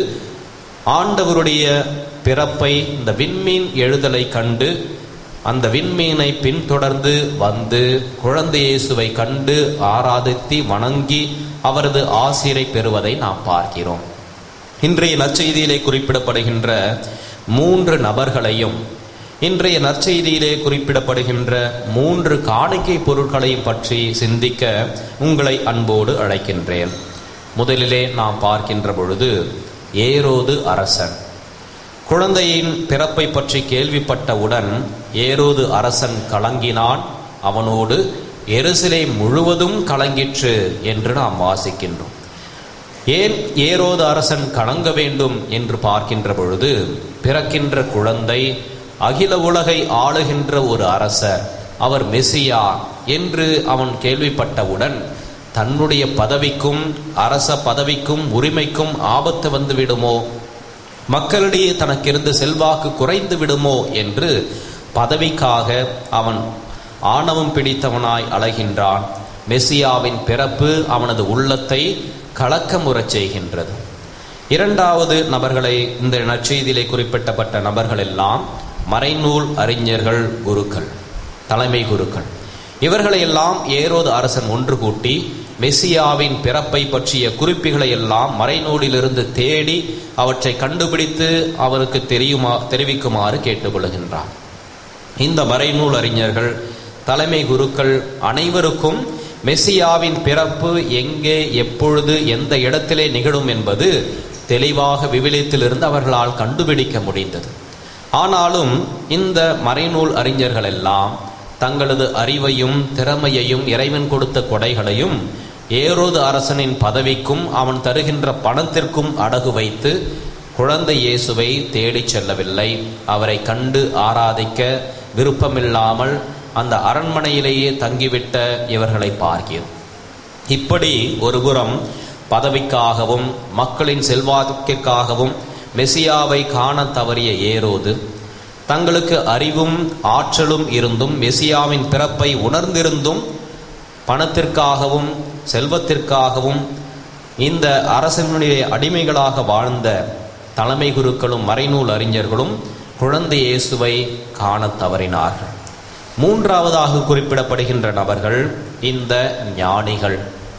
S3: ஆண்டவருடைய பிறப்பை இந்த விண்மீன் எழுதலை கண்டு அந்த விண்மீனை பின்தொடர்ந்து வந்து குழந்தை இயேசுவை கண்டு ஆராதித்து வணங்கி அவரது ஆசிரை பெறுவதை நாம் பார்க்கிறோம் இன்றைய நற்செய்தியிலே குறிப்பிடப்படுகின்ற மூன்று நபர்களையும் இன்றைய நற்செய்தியிலே குறிப்பிடப்படுகின்ற மூன்று காணிக்கை பொருட்களையும் பற்றி சிந்திக்க உங்களை அன்போடு அழைக்கின்றேன் முதலிலே நாம் பார்க்கின்ற பொழுது ஏரோது அரசன் குழந்தையின் பிறப்பை பற்றி கேள்விப்பட்டவுடன் ஏரோது அரசன் கலங்கினான் அவனோடு எருசலே முழுவதும் கலங்கிற்று என்று நாம் வாசிக்கின்றோம் ஏன் ஏரோது அரசன் கலங்க வேண்டும் என்று பார்க்கின்ற பொழுது பிறக்கின்ற குழந்தை அகில உலகை ஆளுகின்ற ஒரு அரசர் அவர் மெசியா என்று அவன் கேள்விப்பட்டவுடன் தன்னுடைய பதவிக்கும் அரச பதவிக்கும் உரிமைக்கும் ஆபத்து வந்து விடுமோ மக்களிடையே தனக்கிருந்த செல்வாக்கு குறைந்து விடுமோ என்று பதவிக்காக அவன் ஆணவம் பிடித்தவனாய் அலைகின்றான் மெசியாவின் பிறப்பு அவனது உள்ளத்தை கலக்கமுறச் செய்கின்றது இரண்டாவது நபர்களை இந்த நற்செய்தியிலே குறிப்பிட்டப்பட்ட நபர்கள் எல்லாம் மறைநூல் அறிஞர்கள் குருக்கள் தலைமை குருக்கள் இவர்களை எல்லாம் ஏரோது அரசன் ஒன்று கூட்டி மெசியாவின் பிறப்பை பற்றிய குறிப்புகளை எல்லாம் மறைநூலிலிருந்து தேடி அவற்றை கண்டுபிடித்து அவருக்கு தெரியுமா தெரிவிக்குமாறு கேட்டுக்கொள்கின்றார் இந்த மறைநூல் அறிஞர்கள் தலைமை குருக்கள் அனைவருக்கும் மெசியாவின் பிறப்பு எங்கே எப்பொழுது எந்த இடத்திலே நிகழும் என்பது தெளிவாக விவிலியத்திலிருந்து அவர்களால் கண்டுபிடிக்க முடிந்தது ஆனாலும் இந்த மறைநூல் அறிஞர்கள் எல்லாம் தங்களது அறிவையும் திறமையையும் இறைவன் கொடுத்த கொடைகளையும் ஏரோது அரசனின் பதவிக்கும் அவன் தருகின்ற பணத்திற்கும் அடகு வைத்து குழந்தை இயேசுவை தேடிச் செல்லவில்லை அவரை கண்டு ஆராதிக்க விருப்பமில்லாமல் அந்த அரண்மனையிலேயே தங்கிவிட்ட இவர்களை பார்க்கிறோம் இப்படி ஒருபுறம் பதவிக்காகவும் மக்களின் செல்வாக்கிற்காகவும் மெசியாவை காண தவறிய ஏரோது தங்களுக்கு அறிவும் ஆற்றலும் இருந்தும் மெசியாவின் பிறப்பை உணர்ந்திருந்தும் பணத்திற்காகவும் செல்வத்திற்காகவும் இந்த அரசனுடைய அடிமைகளாக வாழ்ந்த தலைமை குருக்களும் மறைநூல் அறிஞர்களும் குழந்தை இயேசுவை காணத் தவறினார்கள் மூன்றாவதாக குறிப்பிடப்படுகின்ற நபர்கள் இந்த ஞானிகள்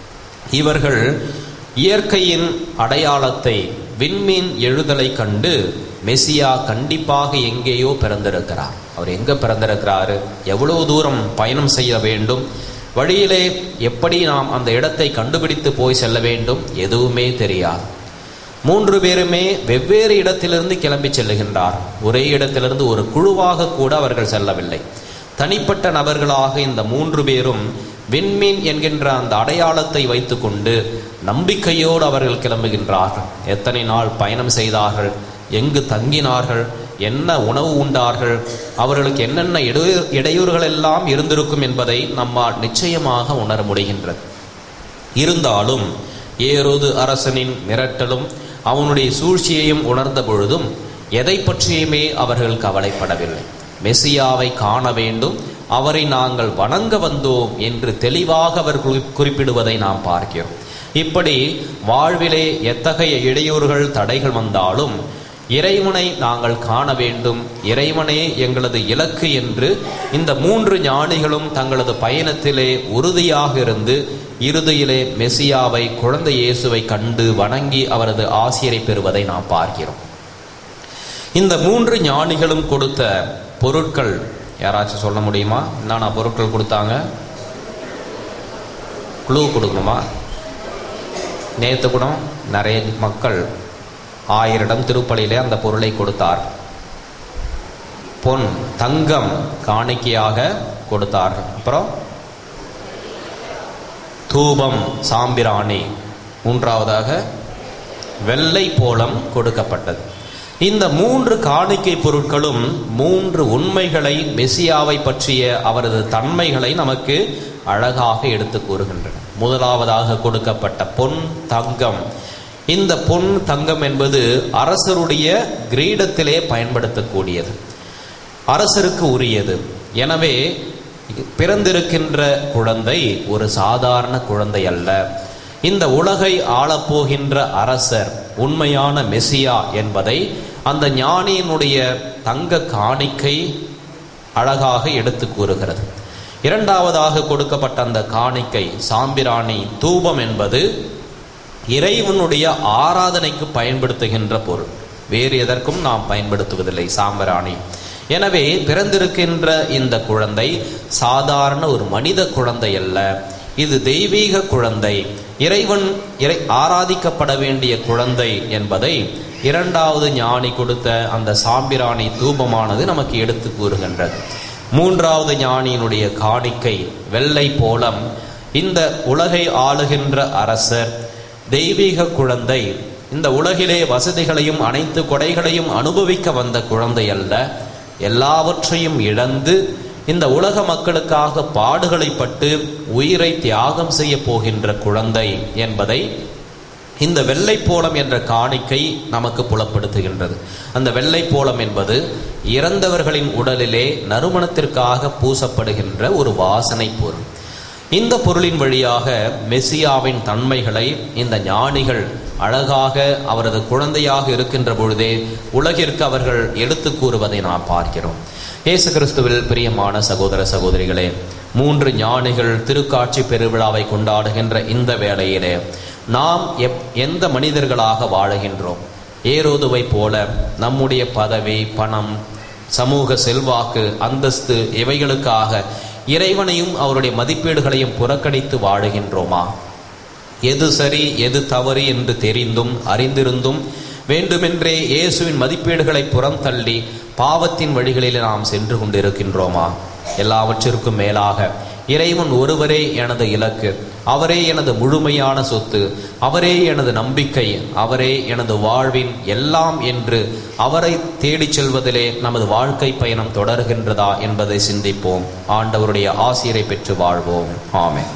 S3: இவர்கள் இயற்கையின் அடையாளத்தை விண்மீன் எழுதலை கண்டு மெசியா கண்டிப்பாக எங்கேயோ பிறந்திருக்கிறார் அவர் எங்க பிறந்திருக்கிறாரு எவ்வளவு தூரம் பயணம் செய்ய வேண்டும் வழியிலே எப்படி நாம் அந்த இடத்தை கண்டுபிடித்து போய் செல்ல வேண்டும் எதுவுமே தெரியாது மூன்று பேருமே வெவ்வேறு இடத்திலிருந்து கிளம்பி செல்லுகின்றார் ஒரே இடத்திலிருந்து ஒரு குழுவாக கூட அவர்கள் செல்லவில்லை தனிப்பட்ட நபர்களாக இந்த மூன்று பேரும் விண்மீன் என்கின்ற அந்த அடையாளத்தை வைத்துக்கொண்டு நம்பிக்கையோடு அவர்கள் கிளம்புகின்றார்கள் எத்தனை நாள் பயணம் செய்தார்கள் எங்கு தங்கினார்கள் என்ன உணவு உண்டார்கள் அவர்களுக்கு என்னென்ன இடையூ இடையூறுகள் எல்லாம் இருந்திருக்கும் என்பதை நம்மால் நிச்சயமாக உணர முடிகின்றது இருந்தாலும் ஏரோது அரசனின் மிரட்டலும் அவனுடைய சூழ்ச்சியையும் உணர்ந்த பொழுதும் எதை பற்றியுமே அவர்கள் கவலைப்படவில்லை மெசியாவை காண வேண்டும் அவரை நாங்கள் வணங்க வந்தோம் என்று தெளிவாக அவர் குறி- குறிப்பிடுவதை நாம் பார்க்கிறோம் இப்படி வாழ்விலே எத்தகைய இடையூறுகள் தடைகள் வந்தாலும் இறைவனை நாங்கள் காண வேண்டும் இறைவனே எங்களது இலக்கு என்று இந்த மூன்று ஞானிகளும் தங்களது பயணத்திலே உறுதியாக இருந்து இறுதியிலே மெசியாவை குழந்தை இயேசுவை கண்டு வணங்கி அவரது ஆசிரியரை பெறுவதை நாம் பார்க்கிறோம் இந்த மூன்று ஞானிகளும் கொடுத்த பொருட்கள் யாராச்சும் சொல்ல முடியுமா என்னென்ன பொருட்கள் கொடுத்தாங்க குழு கொடுக்கணுமா நேற்று கூட நிறைய மக்கள் ஆயிரிடம் திருப்பலியிலே அந்த பொருளை கொடுத்தார் பொன் தங்கம் காணிக்கையாக கொடுத்தார்கள் அப்புறம் தூபம் சாம்பிராணி மூன்றாவதாக வெள்ளை போலம் கொடுக்கப்பட்டது இந்த மூன்று காணிக்கை பொருட்களும் மூன்று உண்மைகளை மெசியாவை பற்றிய அவரது தன்மைகளை நமக்கு அழகாக எடுத்து கூறுகின்றன முதலாவதாக கொடுக்கப்பட்ட பொன் தங்கம் இந்த பொன் தங்கம் என்பது அரசருடைய கிரீடத்திலே பயன்படுத்தக்கூடியது அரசருக்கு உரியது எனவே பிறந்திருக்கின்ற குழந்தை ஒரு சாதாரண குழந்தை அல்ல இந்த உலகை ஆளப்போகின்ற அரசர் உண்மையான மெசியா என்பதை அந்த ஞானியினுடைய தங்க காணிக்கை அழகாக எடுத்து கூறுகிறது இரண்டாவதாக கொடுக்கப்பட்ட அந்த காணிக்கை சாம்பிராணி தூபம் என்பது இறைவனுடைய ஆராதனைக்கு பயன்படுத்துகின்ற பொருள் வேறு எதற்கும் நாம் பயன்படுத்துவதில்லை சாம்பிராணி எனவே பிறந்திருக்கின்ற இந்த குழந்தை சாதாரண ஒரு மனித குழந்தை அல்ல இது தெய்வீக குழந்தை இறைவன் இறை ஆராதிக்கப்பட வேண்டிய குழந்தை என்பதை இரண்டாவது ஞானி கொடுத்த அந்த சாம்பிராணி தூபமானது நமக்கு எடுத்து கூறுகின்றது மூன்றாவது ஞானியினுடைய காணிக்கை வெள்ளை போலம் இந்த உலகை ஆளுகின்ற அரசர் தெய்வீக குழந்தை இந்த உலகிலே வசதிகளையும் அனைத்து கொடைகளையும் அனுபவிக்க வந்த குழந்தை அல்ல எல்லாவற்றையும் இழந்து இந்த உலக மக்களுக்காக பாடுகளை பட்டு உயிரை தியாகம் செய்ய போகின்ற குழந்தை என்பதை இந்த வெள்ளைப்போளம் என்ற காணிக்கை நமக்கு புலப்படுத்துகின்றது அந்த வெள்ளைப்போளம் என்பது இறந்தவர்களின் உடலிலே நறுமணத்திற்காக பூசப்படுகின்ற ஒரு வாசனை பொருள் இந்த பொருளின் வழியாக மெசியாவின் தன்மைகளை இந்த ஞானிகள் அழகாக அவரது குழந்தையாக இருக்கின்ற பொழுதே உலகிற்கு அவர்கள் எடுத்துக் கூறுவதை நாம் பார்க்கிறோம் இயேசு கிறிஸ்துவில் பிரியமான சகோதர சகோதரிகளே மூன்று ஞானிகள் திருக்காட்சி பெருவிழாவை கொண்டாடுகின்ற இந்த வேளையிலே நாம் எப் எந்த மனிதர்களாக வாழுகின்றோம் ஏரோதுவை போல நம்முடைய பதவி பணம் சமூக செல்வாக்கு அந்தஸ்து இவைகளுக்காக இறைவனையும் அவருடைய மதிப்பீடுகளையும் புறக்கணித்து வாழுகின்றோமா எது சரி எது தவறு என்று தெரிந்தும் அறிந்திருந்தும் வேண்டுமென்றே இயேசுவின் மதிப்பீடுகளை புறம் தள்ளி பாவத்தின் வழிகளில் நாம் சென்று கொண்டிருக்கின்றோமா எல்லாவற்றிற்கும் மேலாக இறைவன் ஒருவரே எனது இலக்கு அவரே எனது முழுமையான சொத்து அவரே எனது நம்பிக்கை அவரே எனது வாழ்வின் எல்லாம் என்று அவரை தேடிச் செல்வதிலே நமது வாழ்க்கை பயணம் தொடர்கின்றதா என்பதை சிந்திப்போம் ஆண்டவருடைய ஆசிரியரை பெற்று வாழ்வோம் ஆமென்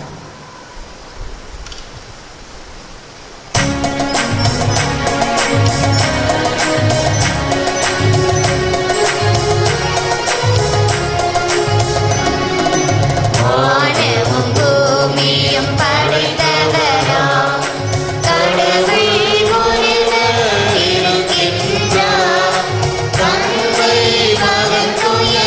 S6: வானமும் பூமியும் படைத்தவராம் கடவுள் ஒருவர் இருக்கின்றார். தந்தை, மகன், தூய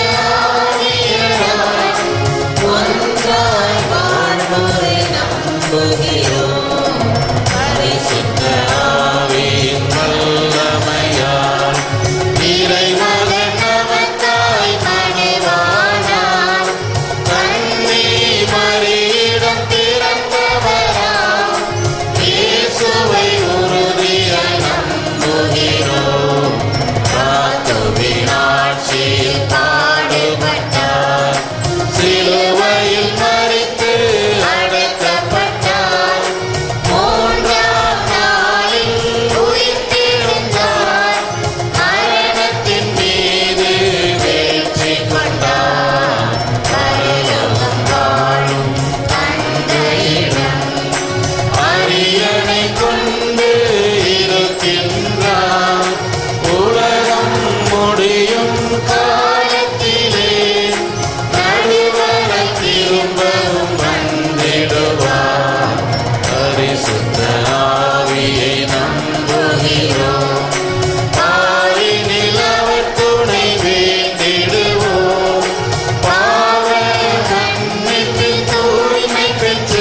S6: ஆவியார் ஒன்றாய் வாழ்வோரை நம்புகிறோம். பரிசுத்த
S1: ஆவியின் வல்லமையால்
S6: இறைமகன் நமக்காய் மடிவானார். கண்ணே மறியிடம் பிறந்தவராம். இயேசுவை உறுதியாய் நம்புகிறோம். கிறிஸ்துவின் ஆட்சியில் பாடுபட்டார். சிலுவையில் மறித்து அடக்கப்பட்டார். மூன்றாம் நாளில் உயிர்த்தெழுந்தார். மரணத்தின் மீது வெற்றி கொண்டார். பரலோகம் வாழும் தந்தையிடம் அரியணை கொண்டு இருக்கின்றார். உலகம் முடியும் காலத்திலே நடுவரை திரும்பவும் வந்திடுவார் பரிசுத்த ஆவியை நம்புகிறோம் பாரினில் அவர் துணை வேண்டிடுவோம் பாவ மன்னிப்பில் தூய்மை பெற்று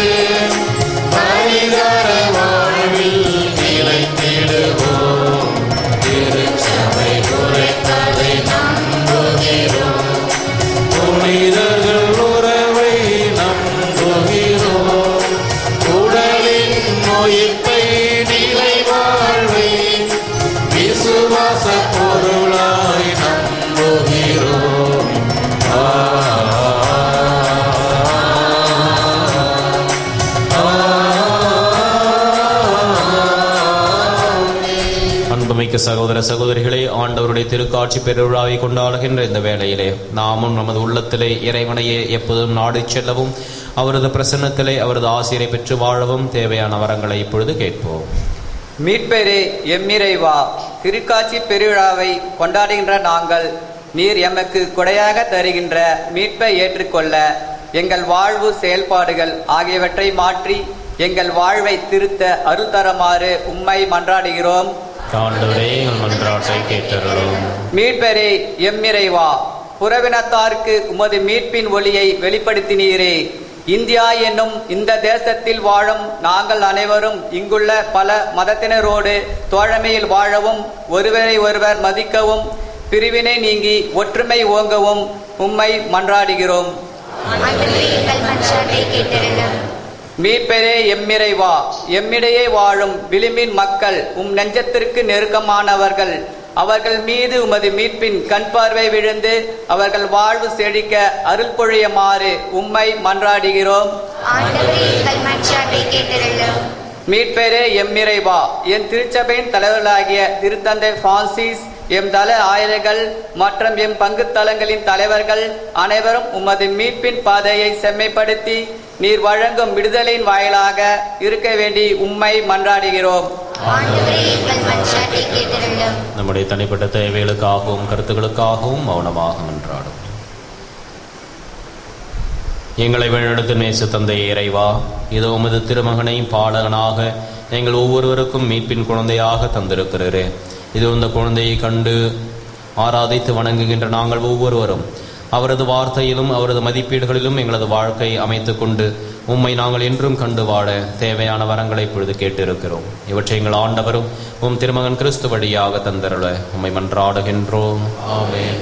S6: பரிகார வாழ்வில் நிலைத்திடுவோம் திருச்சபை குறைப்பதை நம்புகிறோம்
S1: புனிதர்கள் உறவை நம்புகிறோம்
S6: உடலின் நோயிப்பை நிலை வாழ்வை விசுவாச பொருளாய் நம்புகிறோம்
S3: அன்புமிக்க சகோதர சகோதரிகளே ஆண்டவருடைய திருக்காட்சி பெருவிழாவை கொண்டாடுகின்ற இந்த வேளையிலே நாமும் நமது உள்ளத்திலே இறைவனையே எப்போதும் நாடிச் செல்லவும் அவரது பிரசன்னத்திலே அவரது ஆசிரியரை பெற்று வாழவும் தேவையான வரங்களை இப்பொழுது கேட்போம்
S7: மீட்பெரே எம்மிறைவா திருக்காட்சி பெருவிழாவை கொண்டாடுகின்ற நாங்கள் நீர் எமக்கு கொடையாக தருகின்ற மீட்பை ஏற்றுக்கொள்ள எங்கள் வாழ்வு செயல்பாடுகள் ஆகியவற்றை மாற்றி எங்கள் வாழ்வை திருத்த அருள் தரமாறு உம்மை மன்றாடுகிறோம்
S3: ஆண்டவரே எங்கள் மன்றாட்டை கேட்டருளும்
S7: மீட்பெரே எம்மிறைவா புறவினத்தாருக்கு உமது மீட்பின் ஒளியை வெளிப்படுத்தினீரே இந்தியா என்னும் இந்த தேசத்தில் வாழும் நாங்கள் அனைவரும் இங்குள்ள பல மதத்தினரோடு தோழமையில் வாழவும் ஒருவரை ஒருவர் மதிக்கவும் பிரிவினை நீங்கி ஒற்றுமை ஓங்கவும் உம்மை மன்றாடுகிறோம்
S6: ஆண்டவரே எங்கள் மன்றாட்டை கேட்டருளும்
S7: மீட்பெரே எம்மிறைவா எம்மிடையே வாழும் விளிம்பின் மக்கள் உம் நெஞ்சத்திற்கு நெருக்கமானவர்கள் அவர்கள் மீது உமது மீட்பின் கண் பார்வை விழுந்து அவர்கள் வாழ்வு செழிக்க அருள் பொழியுமாறு உம்மை மன்றாடுகிறோம்
S6: ஆண்டவரே எங்கள் மன்றாட்டை கேட்டருளும்
S7: மீட்பெரே எம்மிறைவா என் திருச்சபையின் தலைவர்களாகிய திருத்தந்தை பிரான்சிஸ் எம் தல ஆயர்கள் மற்றும் எம் பங்கு தலங்களின் தலைவர்கள் அனைவரும் உமது மீட்பின் பாதையை செம்மைப்படுத்தி நீர் வழங்கும் விடுதலையின் வாயிலாக இருக்க வேண்டி உம்மை மன்றாடுகிறோம்
S6: ஆண்டவரே எங்கள் மன்றாட்டை கேட்டருளும்
S3: நம்முடைய தனிப்பட்ட தேவைகளுக்காகவும் கருத்துக்களுக்காகவும் மௌனமாக மன்றாடும் எங்களை வழிநடத்து நேச தந்தை இறைவா இதோ உமது திருமகனை பாலகனாக எங்கள் ஒவ்வொருவருக்கும் மீட்பின் குழந்தையாக தந்திருக்கிறீரே இது இந்த குழந்தையை கண்டு ஆராதித்து வணங்குகின்ற நாங்கள் ஒவ்வொருவரும் அவரது வார்த்தையிலும் அவரது மதிப்பீடுகளிலும் எங்களது வாழ்க்கை அமைத்துக் கொண்டு உம்மை நாங்கள் என்றும் கண்டு வாழ தேவையான வரங்களை இப்பொழுது கேட்டிருக்கிறோம் இவற்றை எங்கள் ஆண்டவரும் உம் திருமகன் கிறிஸ்து வழியாக தந்தருள உம்மை மன்றாடுகின்றோம் ஆமென்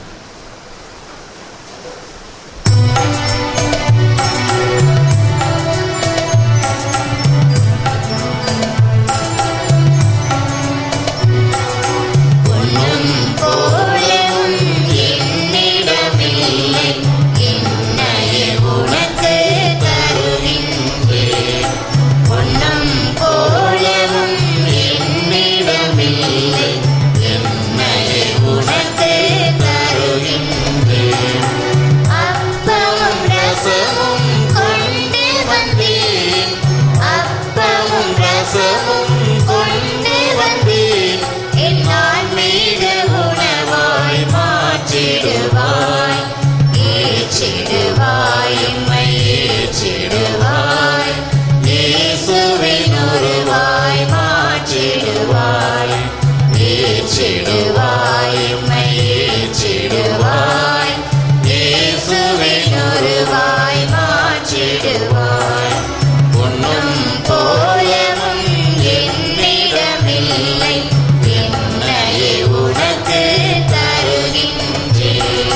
S6: போலவும் என்னிடமில்லை என்னையே உனக்கு தருகின்றேன் பொன்னம் போலவும் என்னிடமில்லை என்னையே உனக்கு தருகின்றேன் அப்பமும் ரசமும் கொண்டு வந்தேன் அப்பமும் ரசமும் கொண்டு வந்தேன் என் ஆன்மீக உணவாய் மாற்றிடுவாய் ஏற்றிடுவாய் எம்மை ஏற்றிடுவாய் இயேசுவின் உருவாய் மாற்றிடுவாய் ஏற்றிடுவாய் எம்மை ஏற்றிடுவாய் இயேசுவின் உருவாய் மாற்றிடுவாய் பொன்னும் போலவும் என்னிடமில்லை என்னையே உனக்கு தருகின்றேன்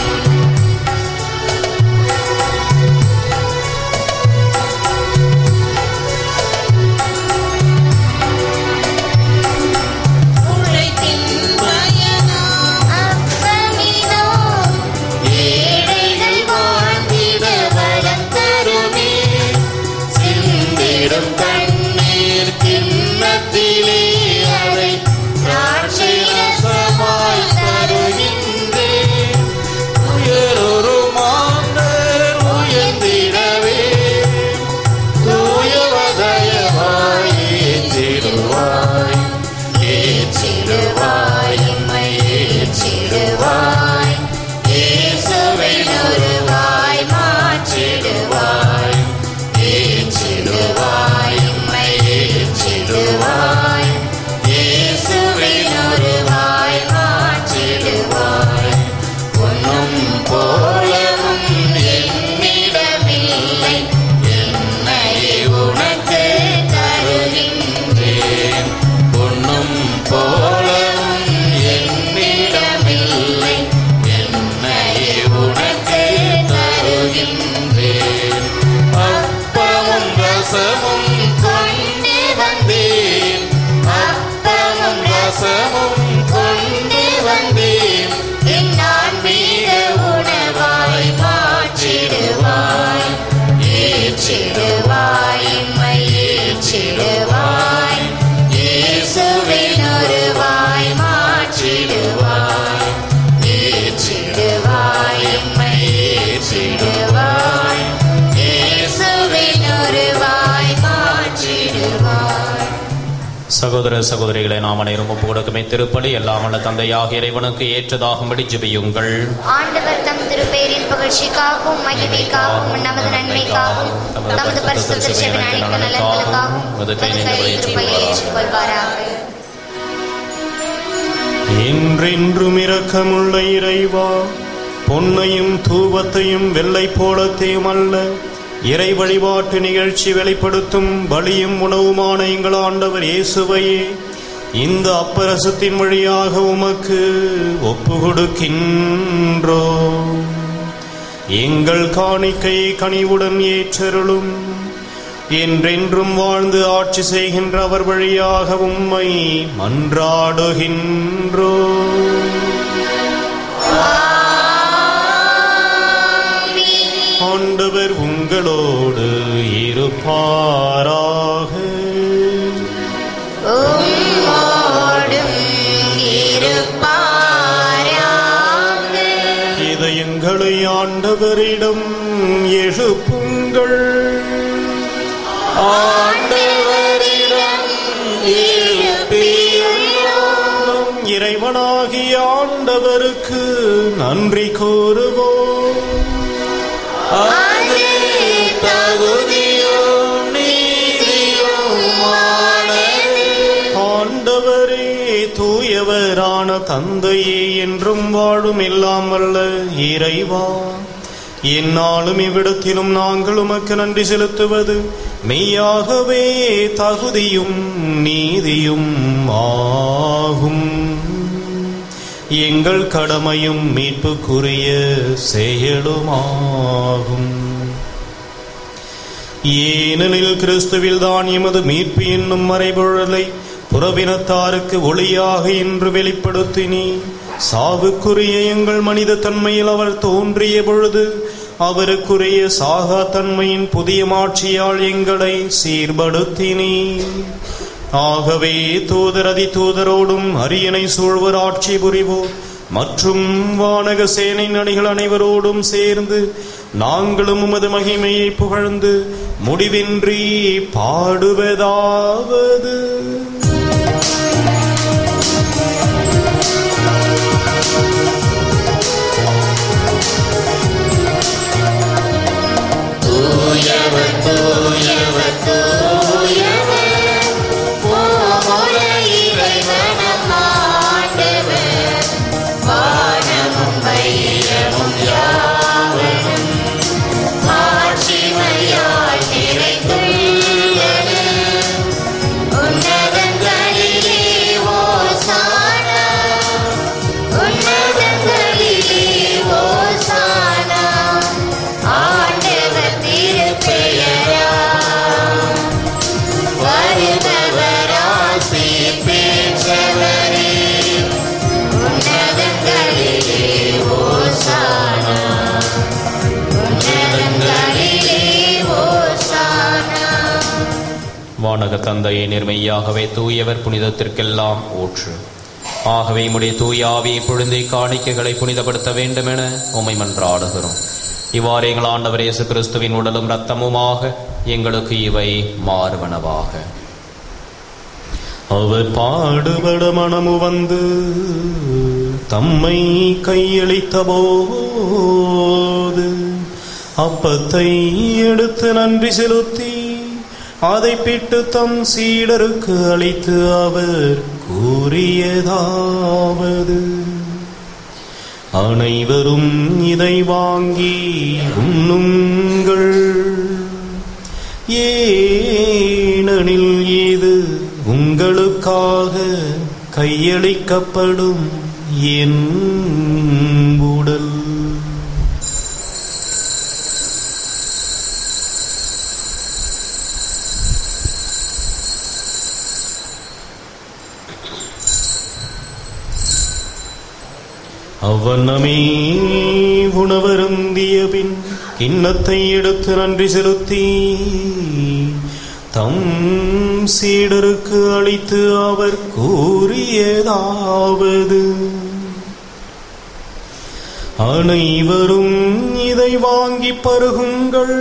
S6: உழைத்தின் பயனோ அப்பமிதோ ஏழைகள் வாழ்ந்திட வரம் தருமே சிந்திடும் கண்ணீர் கிண்ணத்திலே அதை திராட்சை ரசமாய் தருகின்றேன்
S1: உயரொரு மாந்தர் உயர்ந்திடவே தூயவதயவாய் ஏற்றிடுவாய்
S6: ஏற்றிடுவாய் எம்மை ஏற்றிடுவாய் இயேசுவின் உருவாய் மாற்றிடுவாய் ஏற்றிடுவாய் எம்மை ஏற்றிடுவாய் இயேசுவின் உருவாய் மாற்றிடுவாய் பொன்னும் போலவும் என்னிடமில்லை என்னையே உனக்கு தருகின்றேன் பொன்னும் போலவும் என்னிடமில்லை என்னையே உனக்கு தருகின்றேன் அப்பமும் ரசமும் கொண்டு வந்தேன் அப்பமும் ரசமும் கொண்டு வந்தேன் என் ஆன்மீக உணவாய் மாற்றிடுவாய் ஏற்றிடுவாய் எம்மை ஏற்றிடுவாய் இயேசுவின் உருவாய் மாற்றிடுவாய் ஏற்றிடுவாய் எம்மை ஏற்றிடுவாய் இயேசுவின் உருவாய் மாற்றிடுவாய்
S3: சகோதர சகோதரிகளை நாம் அனைவரும் ஒப்பு கொடுக்குமே திருப்பலி எல்லாம் வல்ல தந்தையாக இறைவனுக்கு ஏற்றதாகும்படி ஜெபியுங்கள்
S6: ஆண்டவர் தம் திருப்பெயரின் புகழ்ச்சிக்காகவும் மகிமைக்காகவும் நமது நன்மைக்காகவும் நமது பரிசுத்த திருச்சபையின் அனைத்து நலன்களுக்காகவும்
S3: உமது கையில்
S6: கையில் திருப்பலியை ஏற்றுக்கொள்வாராக
S8: என்றென்றும் இரக்கமுள்ள இறைவா பொன்னையும் தூவத்தையும் வெள்ளை போலத்தையும் அல்ல இறை வழிபாட்டு நிகழ்ச்சி வெளிப்படுத்தும் பலியும் உணவுமான எங்கள் ஆண்டவர் இயேசுவையே இந்த அப்பரசத்தின் வழியாக உமக்கு ஒப்பு கொடுக்கின்றோ எங்கள் காணிக்கையை கனிவுடன் ஏற்றருளும் என்றென்றும் வாழ்ந்து ஆட்சி செய்கின்ற அவர் வழியாக உம்மை மன்றாடுகின்றோ ஆண்டவர் உங்களோடு இருப்பாராக
S6: உம்மோடும் இருப்பாராக
S8: இதயங்களை ஆண்டவரிடம் எழுப்புங்கள்
S6: ஆண்டவரிடம் எழுப்பியுள்ளோம்
S8: நம் இறைவனாகிய ஆண்டவருக்கு நன்றி கூறுவோம்
S6: அது தகுதியும் நீதியுமானதே
S8: தந்தையே என்றும் வாழும் எல்லாம் வல்ல இறைவா என்னாலும் இவ்விடத்திலும் நாங்கள் உமக்கு நன்றி செலுத்துவது மெய்யாகவே தகுதியும் நீதியும் ஆகும் எங்கள் கடமையும் மீட்புக்குரிய செயலுமாகும் ஏனெனில் கிறிஸ்துவில் தான் எமது மீட்பு என்னும் மறைபொருளை புறவினத்தாருக்கு ஒளியாக இன்று வெளிப்படுத்தினி சாவுக்குரிய எங்கள் மனித தன்மையில் அவர் தோன்றிய பொழுது அவருக்குரிய சாகா தன்மையின் புதிய மாட்சியால் எங்களை சீர்படுத்தினி ஆகவே தூதரதி தூதரோடும் அரியணை சூழ்வர் ஆட்சி புரிவோர் மற்றும் வானக சேனை நடிகள் அனைவரோடும் சேர்ந்து நாங்களும் உமது மகிமையை புகழ்ந்து முடிவின்றி பாடுவதாவது
S1: தூயவர் தூயவர் தூயவர் பூமுல இறைவனம் ஆண்டவர் வானமும் வையமும் யாவரும் மாட்சிமையால் நிறைந்துள்ளது உன்னதங்களிலே ஓசானா உன்னதங்களிலே ஓசானா ஆண்டவர் திருப்பெயரா வருபவராசி பெற்றவரே உன்னதங்களிலே ஓசானா உன்னதங்களிலே ஓசானா
S3: வானக தந்தையை நேர்மையாகவே தூயவர் புனிதத்திற்கெல்லாம் ஊற்று ஆகவே உம்முடைய தூய ஆவியை பொழுந்தை காணிக்கைகளை புனிதப்படுத்த வேண்டும் என உம்மை மன்றாடுகிறோம் இவ்வாறு எங்கள் ஆண்டவர் இயேசு கிறிஸ்துவின் உடலும் இரத்தமுமாக எங்களுக்கு இவை மாறுவனவாக
S8: அவர் பாடுபட மனமு வந்து தம்மை கையளித்த போது அப்பத்தை எடுத்து நன்றி செலுத்தி அதை பிட்டு தம் சீடருக்கு அளித்து அவர் கூறியதாவது அனைவரும் இதை வாங்கி உண்ணுங்கள் ஏனெனில் இது உங்களுக்காக கையளிக்கப்படும் என் உடல் அவ்வண்ணமே உணவருந்திய பின் கிண்ணத்தை எடுத்து நன்றி செலுத்தி தம் சீடருக்கு அளித்து அவர் கூறியதாவது அனைவரும் இதை வாங்கி பருகுங்கள்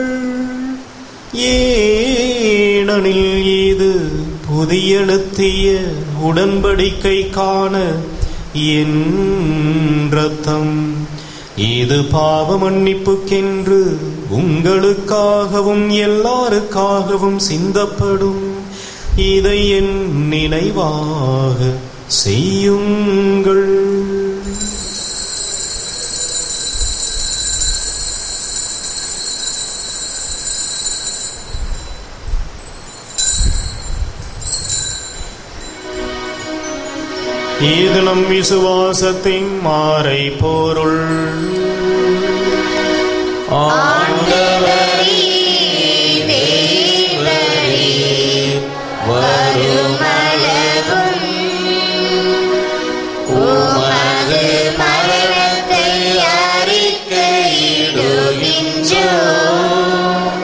S8: ஏனெனில் இது புதியெழுத்திய உடன்படிக்கை காண என் ரத்தம் இது பாவ மன்னிப்புக்கென்று உங்களுக்காகவும் எல்லாருக்காகவும் சிந்தப்படும் இதை என் நினைவாக செய்யுங்கள் இது நம் விசுவாசத்தின் மாறை பொருள்
S1: ஆண்டவரே தேவரே வருமளவும் உமது மரணத்தை அறிக்கையிடுகின்றோம்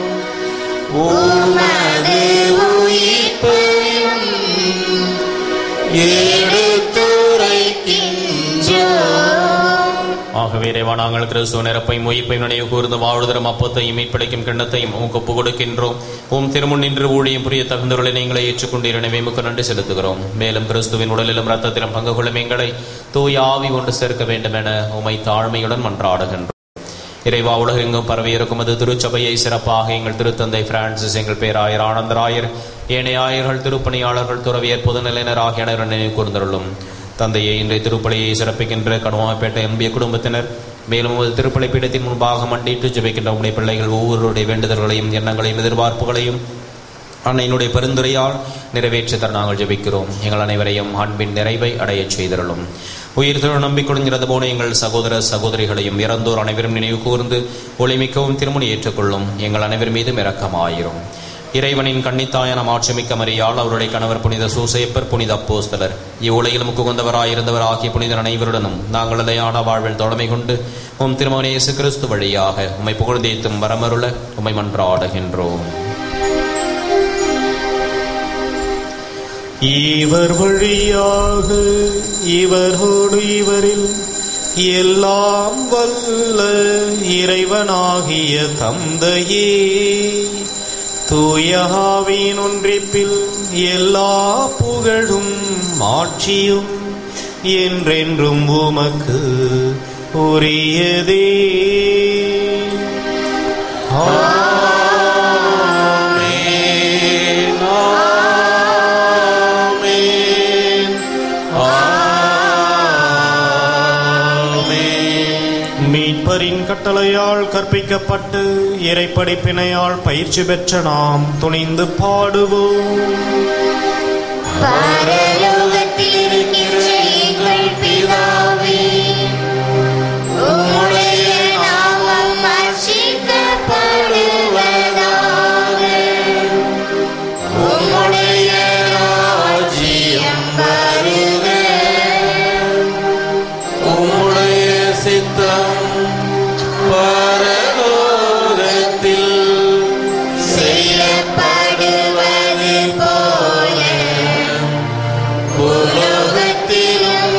S1: உமது உயிர்ப்பையும் எடுத்துரைக்கின்றோம்
S3: ஆகவே இறைவா நாங்கள் கிறிஸ்துவ நிரப்பையும் உயிர்ப்பையும் நினைவு கூர்ந்து வாழ்தரும் அப்பத்தையும் மீட்படைக்கும் கிண்ணத்தையும் உமக்கு ஒப்புக் கொடுக்கின்றோம் உம் திருமுன் நின்று ஊழியம் புரிய தகுந்தவர்களை நீங்களை ஏற்றுக்கொண்டீர் எனவே உமக்கு நன்றி செலுத்துகிறோம் மேலும் கிறிஸ்துவின் உடலிலும் ரத்தத்திலும் பங்கு கொள்ளும் எங்களை தூய ஆவி கொண்டு சேர்க்க வேண்டும் என உமை தாழ்மையுடன் மன்றாடுகின்றோம் இறைவா உலகெங்கும் பரவியிருக்கும் அது திருச்சபையை சிறப்பாக எங்கள் திருத்தந்தை பிரான்சிஸ் எங்கள் பேராயர் ஆனந்தராயர் ஏனைய ஆயர்கள் திருப்பணியாளர்கள் துறவியர் பொதுநிலையினர் ஆகிய அனைவரும் நினைவு கூர்ந்தருளும் தந்தையை இன்றைய திருப்பலியை சிறப்பிக்கின்ற கடுவாப்பேட்டை எம்பிய குடும்பத்தினர் மேலும் உமது திருப்பலி பீடத்தின் முன்பாக மண்டிட்டு ஜெபிக்கின்ற உடைய பிள்ளைகள் ஒவ்வொருவருடைய வேண்டுதல்களையும் எண்ணங்களையும் எதிர்பார்ப்புகளையும் அன்னையினுடைய பரிந்துரையால் நிறைவேற்றி தர நாங்கள் ஜெபிக்கிறோம் எங்கள் அனைவரையும் அன்பின் நிறைவை அடையச் செய்தருளும் உயிர் திரு நம்பிக்கொள்கிறது போன எங்கள் சகோதர சகோதரிகளையும் இறந்தோர் அனைவரும் நினைவு கூர்ந்து ஒளிமிக்கவும் திருமணி ஏற்றுக்கொள்ளும் எங்கள் அனைவர் மீதும் இரக்கமாயிரும் இறைவனின் கன்னித்தாயான மாட்சிமிக்க மரியாள் அவருடைய கணவர் புனித சூசேப்பர் புனித அப்போஸ்தலர் இவ்வுலகிலும் குகந்தவராயிருந்தவர் ஆகிய புனிதர் அனைவருடனும் நாங்கள் நிலையான வாழ்வில் தொடமை கொண்டு உம் திருமகன் இயேசு கிறிஸ்து வழியாக உம்மை புகழ்ந்தேத்தும் வரமருள உம்மை மன்றாடுகின்றோம்
S8: இவர் வழியாக இவரோடு இவரில் எல்லாம் வல்ல இறைவனாகிய தந்தையே தூயகாவின் ஒன்றிப்பில் எல்லா புகழும் ஆட்சியும் என்றென்றும் உமக்கு உரியதே ஆமென், ஆமென், ஆமென். மீட்பரின் கட்டளையால் கற்பிக்கப்பட்டு இறைப்படிப்பினையால் பயிற்சி பெற்ற நாம் துணிந்து பாடுவோம்
S1: பரலோகத்தில் இருக்கின்ற எங்கள் பிதாவே உம்முடைய நாமம் அர்ச்சிக்கப்படுவதாக உம்முடைய ராஜ்யம் வருக
S8: உம்முடைய சித்தம் பரலோகத்தில்
S1: செய்யப்படுவது போல உலகத்திலும்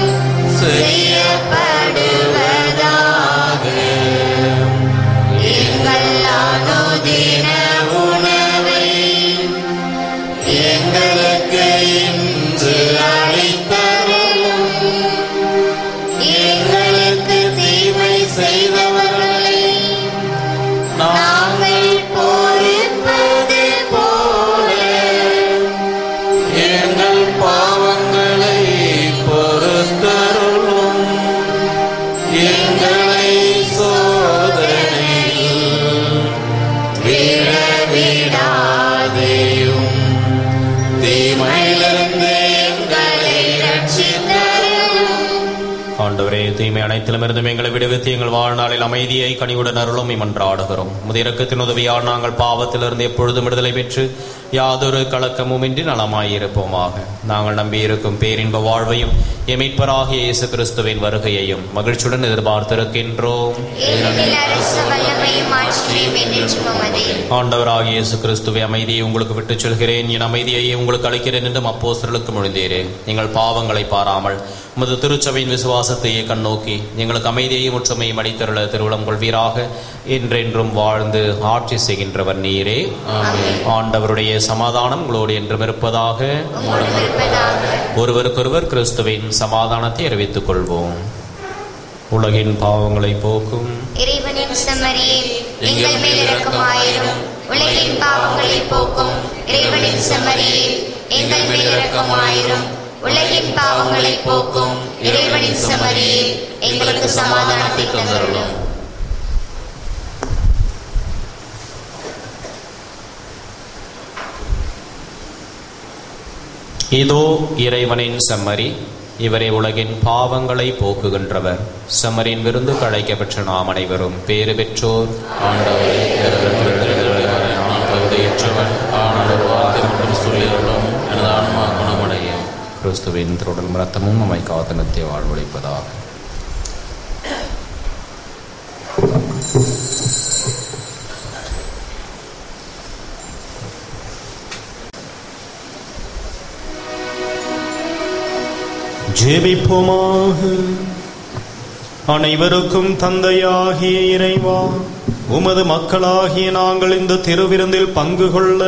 S1: செய்யப்படுவதாக எங்கள் அனுதின உணவை எங்களுக்கு இன்று அளித்தருளும் எங்களுக்கு தீமை செய்தவர்களை நாங்கள் பொறுப்பது போல
S8: எங்கள் பாவங்களை பொறுத்தருளும் எங்களை சோதனையில்
S1: விழவிடாதேயும் தீமையிலிருந்து எங்களை ரட்சித்தருளும்
S3: ஆண்டவரே தீமை அனைத்திலும் இருந்தும் எங்களை விடுவித்து எங்கள் வாழ்நாளில் அமைதியை கனிவுடன் அருளும் மன்றாடுகிறோம் முதிரக்கத்தின் உதவியால் நாங்கள் பாவத்திலிருந்து எப்பொழுதும் விடுதலை பெற்று யாதொரு கலக்கமுமின்றி நலமாயிருப்போமாக நாங்கள் நம்பியிருக்கும் பேரின்ப வாழ்வையும் எமிட்பராகிய இயேசு கிறிஸ்துவின் வருகையையும் மகிழ்ச்சியுடன் எதிர்பார்த்திருக்கின்றோம்
S6: ஏனெனில் அரசு வல்லமையும் ஆட்சியும் என்றென்றும் உமதே
S3: ஆண்டவராகிய இயேசு கிறிஸ்துவை அமைதியை உங்களுக்கு விட்டுச் சொல்கிறேன் என் அமைதியை உங்களுக்கு அளிக்கிறேன் என்றும் அப்போஸ்தலருக்கு மொழிந்தீரே நீங்கள் பாவங்களை பாராமல் உமது திருச்சபையின் விசுவாசத்தையே கண்ணோக்கி எங்களுக்கு அமைதியையும் ஒற்றுமையும் அளித்தருள திருவிழம் கொள்வீராக என்றென்றும் வாழ்ந்து ஆட்சி செய்கின்றவர் நீரே ஆண்டவருடைய சமாதானம் உங்களோடு என்றும் இருப்பதாக
S6: உம்முடன் இருப்பதாக
S3: ஒருவருக்கொருவர் கிறிஸ்துவின் சமாதானத்தை அறிவித்துக் கொள்வோம் உலகின் பாவங்களை போக்கும்
S6: இறைவனின் செம்மறியே எங்கள் மேல் இரக்கமாயிரும் உலகின் பாவங்களை போக்கும் இறைவனின் செம்மறியே எங்கள் மேல் இரக்கமாயிரும் உலகின் பாவங்களை போக்கும் இறைவனின் செம்மறியே எங்களுக்கு சமாதானத்தை தந்தருளும்
S3: இதோ இறைவனின் செம்மறி இவரே உலகின் பாவங்களை போக்குகின்றவர் செம்மரின் விருந்து கழைக்க பெற்ற நாம் அனைவரும் பேறு பெற்றோர் ஆண்டவரே நான் தகுதியற்றவன் ஆனால் ஒரு வார்த்தை மட்டும் சொல்லியுள்ளோம் எனது ஆன்மா குணமடைய கிறிஸ்துவின் திருடல் ரத்தமும் நம்மை காத்தனத்தை வாழ்வழிப்பதாக
S8: ஜெபிப்போமாக அனைவருக்கும் தந்தையாகிய இறைவா உமது மக்களாகிய நாங்கள் இந்த திருவிருந்தில் பங்கு கொள்ள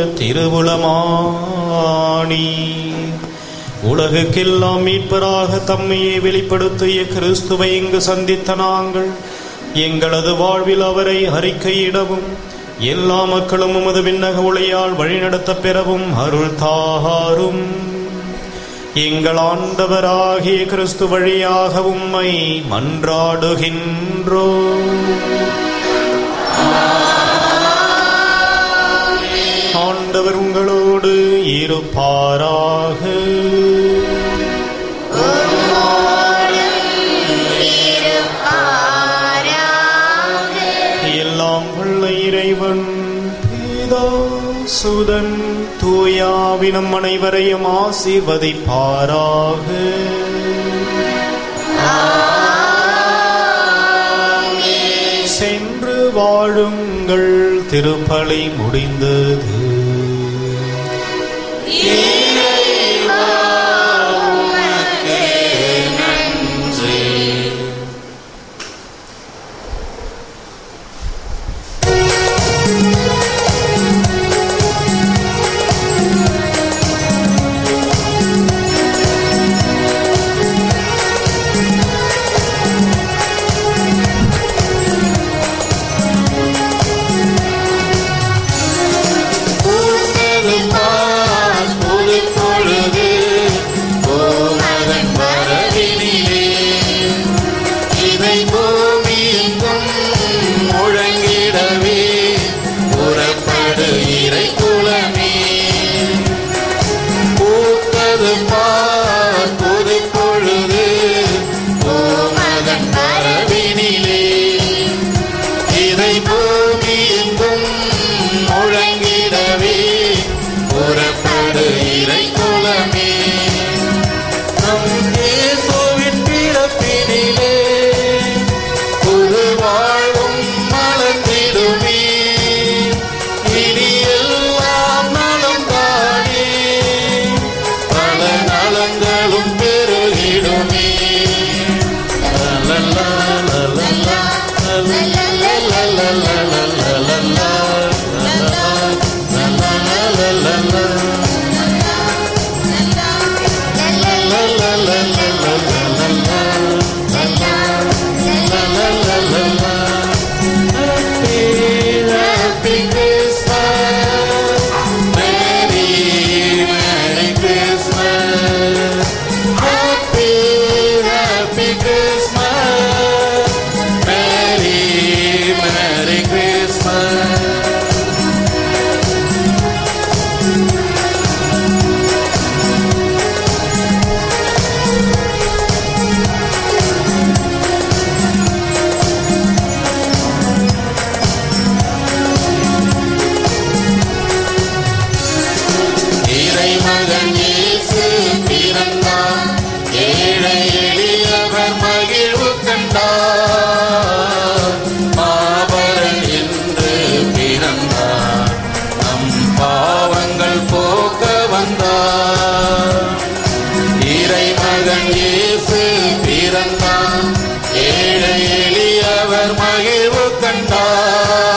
S8: திருவுளமானி உலகுக்கெல்லாம் மீட்பராக தம்மையை வெளிப்படுத்திய கிறிஸ்துவை இங்கு சந்தித்த நாங்கள் எங்களது வாழ்வில் அவரை அறிக்கையிடவும் எல்லா மக்களும் உமது விண்ணக ஒளியால் வழிநடத்தப் பெறவும் அருள் தாரும் எங்கள் ஆண்டவராகிய கிறிஸ்து வழியாக உம்மை மன்றாடுகின்றோ ஆண்டவர் உங்களோடு இருப்பாராக எல்லாம் வல்ல இறைவன் பிதா சுதன் தூயாவினம் அனைவரையும் ஆசீர்வதிப்பாராக சென்று வாழுங்கள் திருப்பலி முடிந்தது
S1: பூத்தது பால் புது பொழுது பூமகன் வரவினிலே இதை பூமி எங்கும் முழங்கிடவே புறப்படு இறை குலமே பூத்தது பால் புது பொழுது பூமகன் வரவினிலே இதை பூமி எங்கும் முழங்கிடவே புறப்படு இறை குலமே நம் இயேசுவின் பிறப்பினிலே புது வாழ்வும் மலர்ந்திடுமே இனி எல்லாம் நலம் தானே பல நலங்களும் பெருகிடுமே லலலா, லலலா, Happy Christmas, Merry, Merry Christmas. Happy, Happy Christmas, Merry, Merry Christmas. இறைமகன் இயேசு பிறந்தார் ஏழை எளியவர் மகிழ்வு கண்டார் பாவரன் என்று பிறந்தார் நம் பாவங்கள் போக்க வந்தார் இறைமகன் இயேசு பிறந்தார் ஏழை எளியவர் மகிழ்வு கண்டார்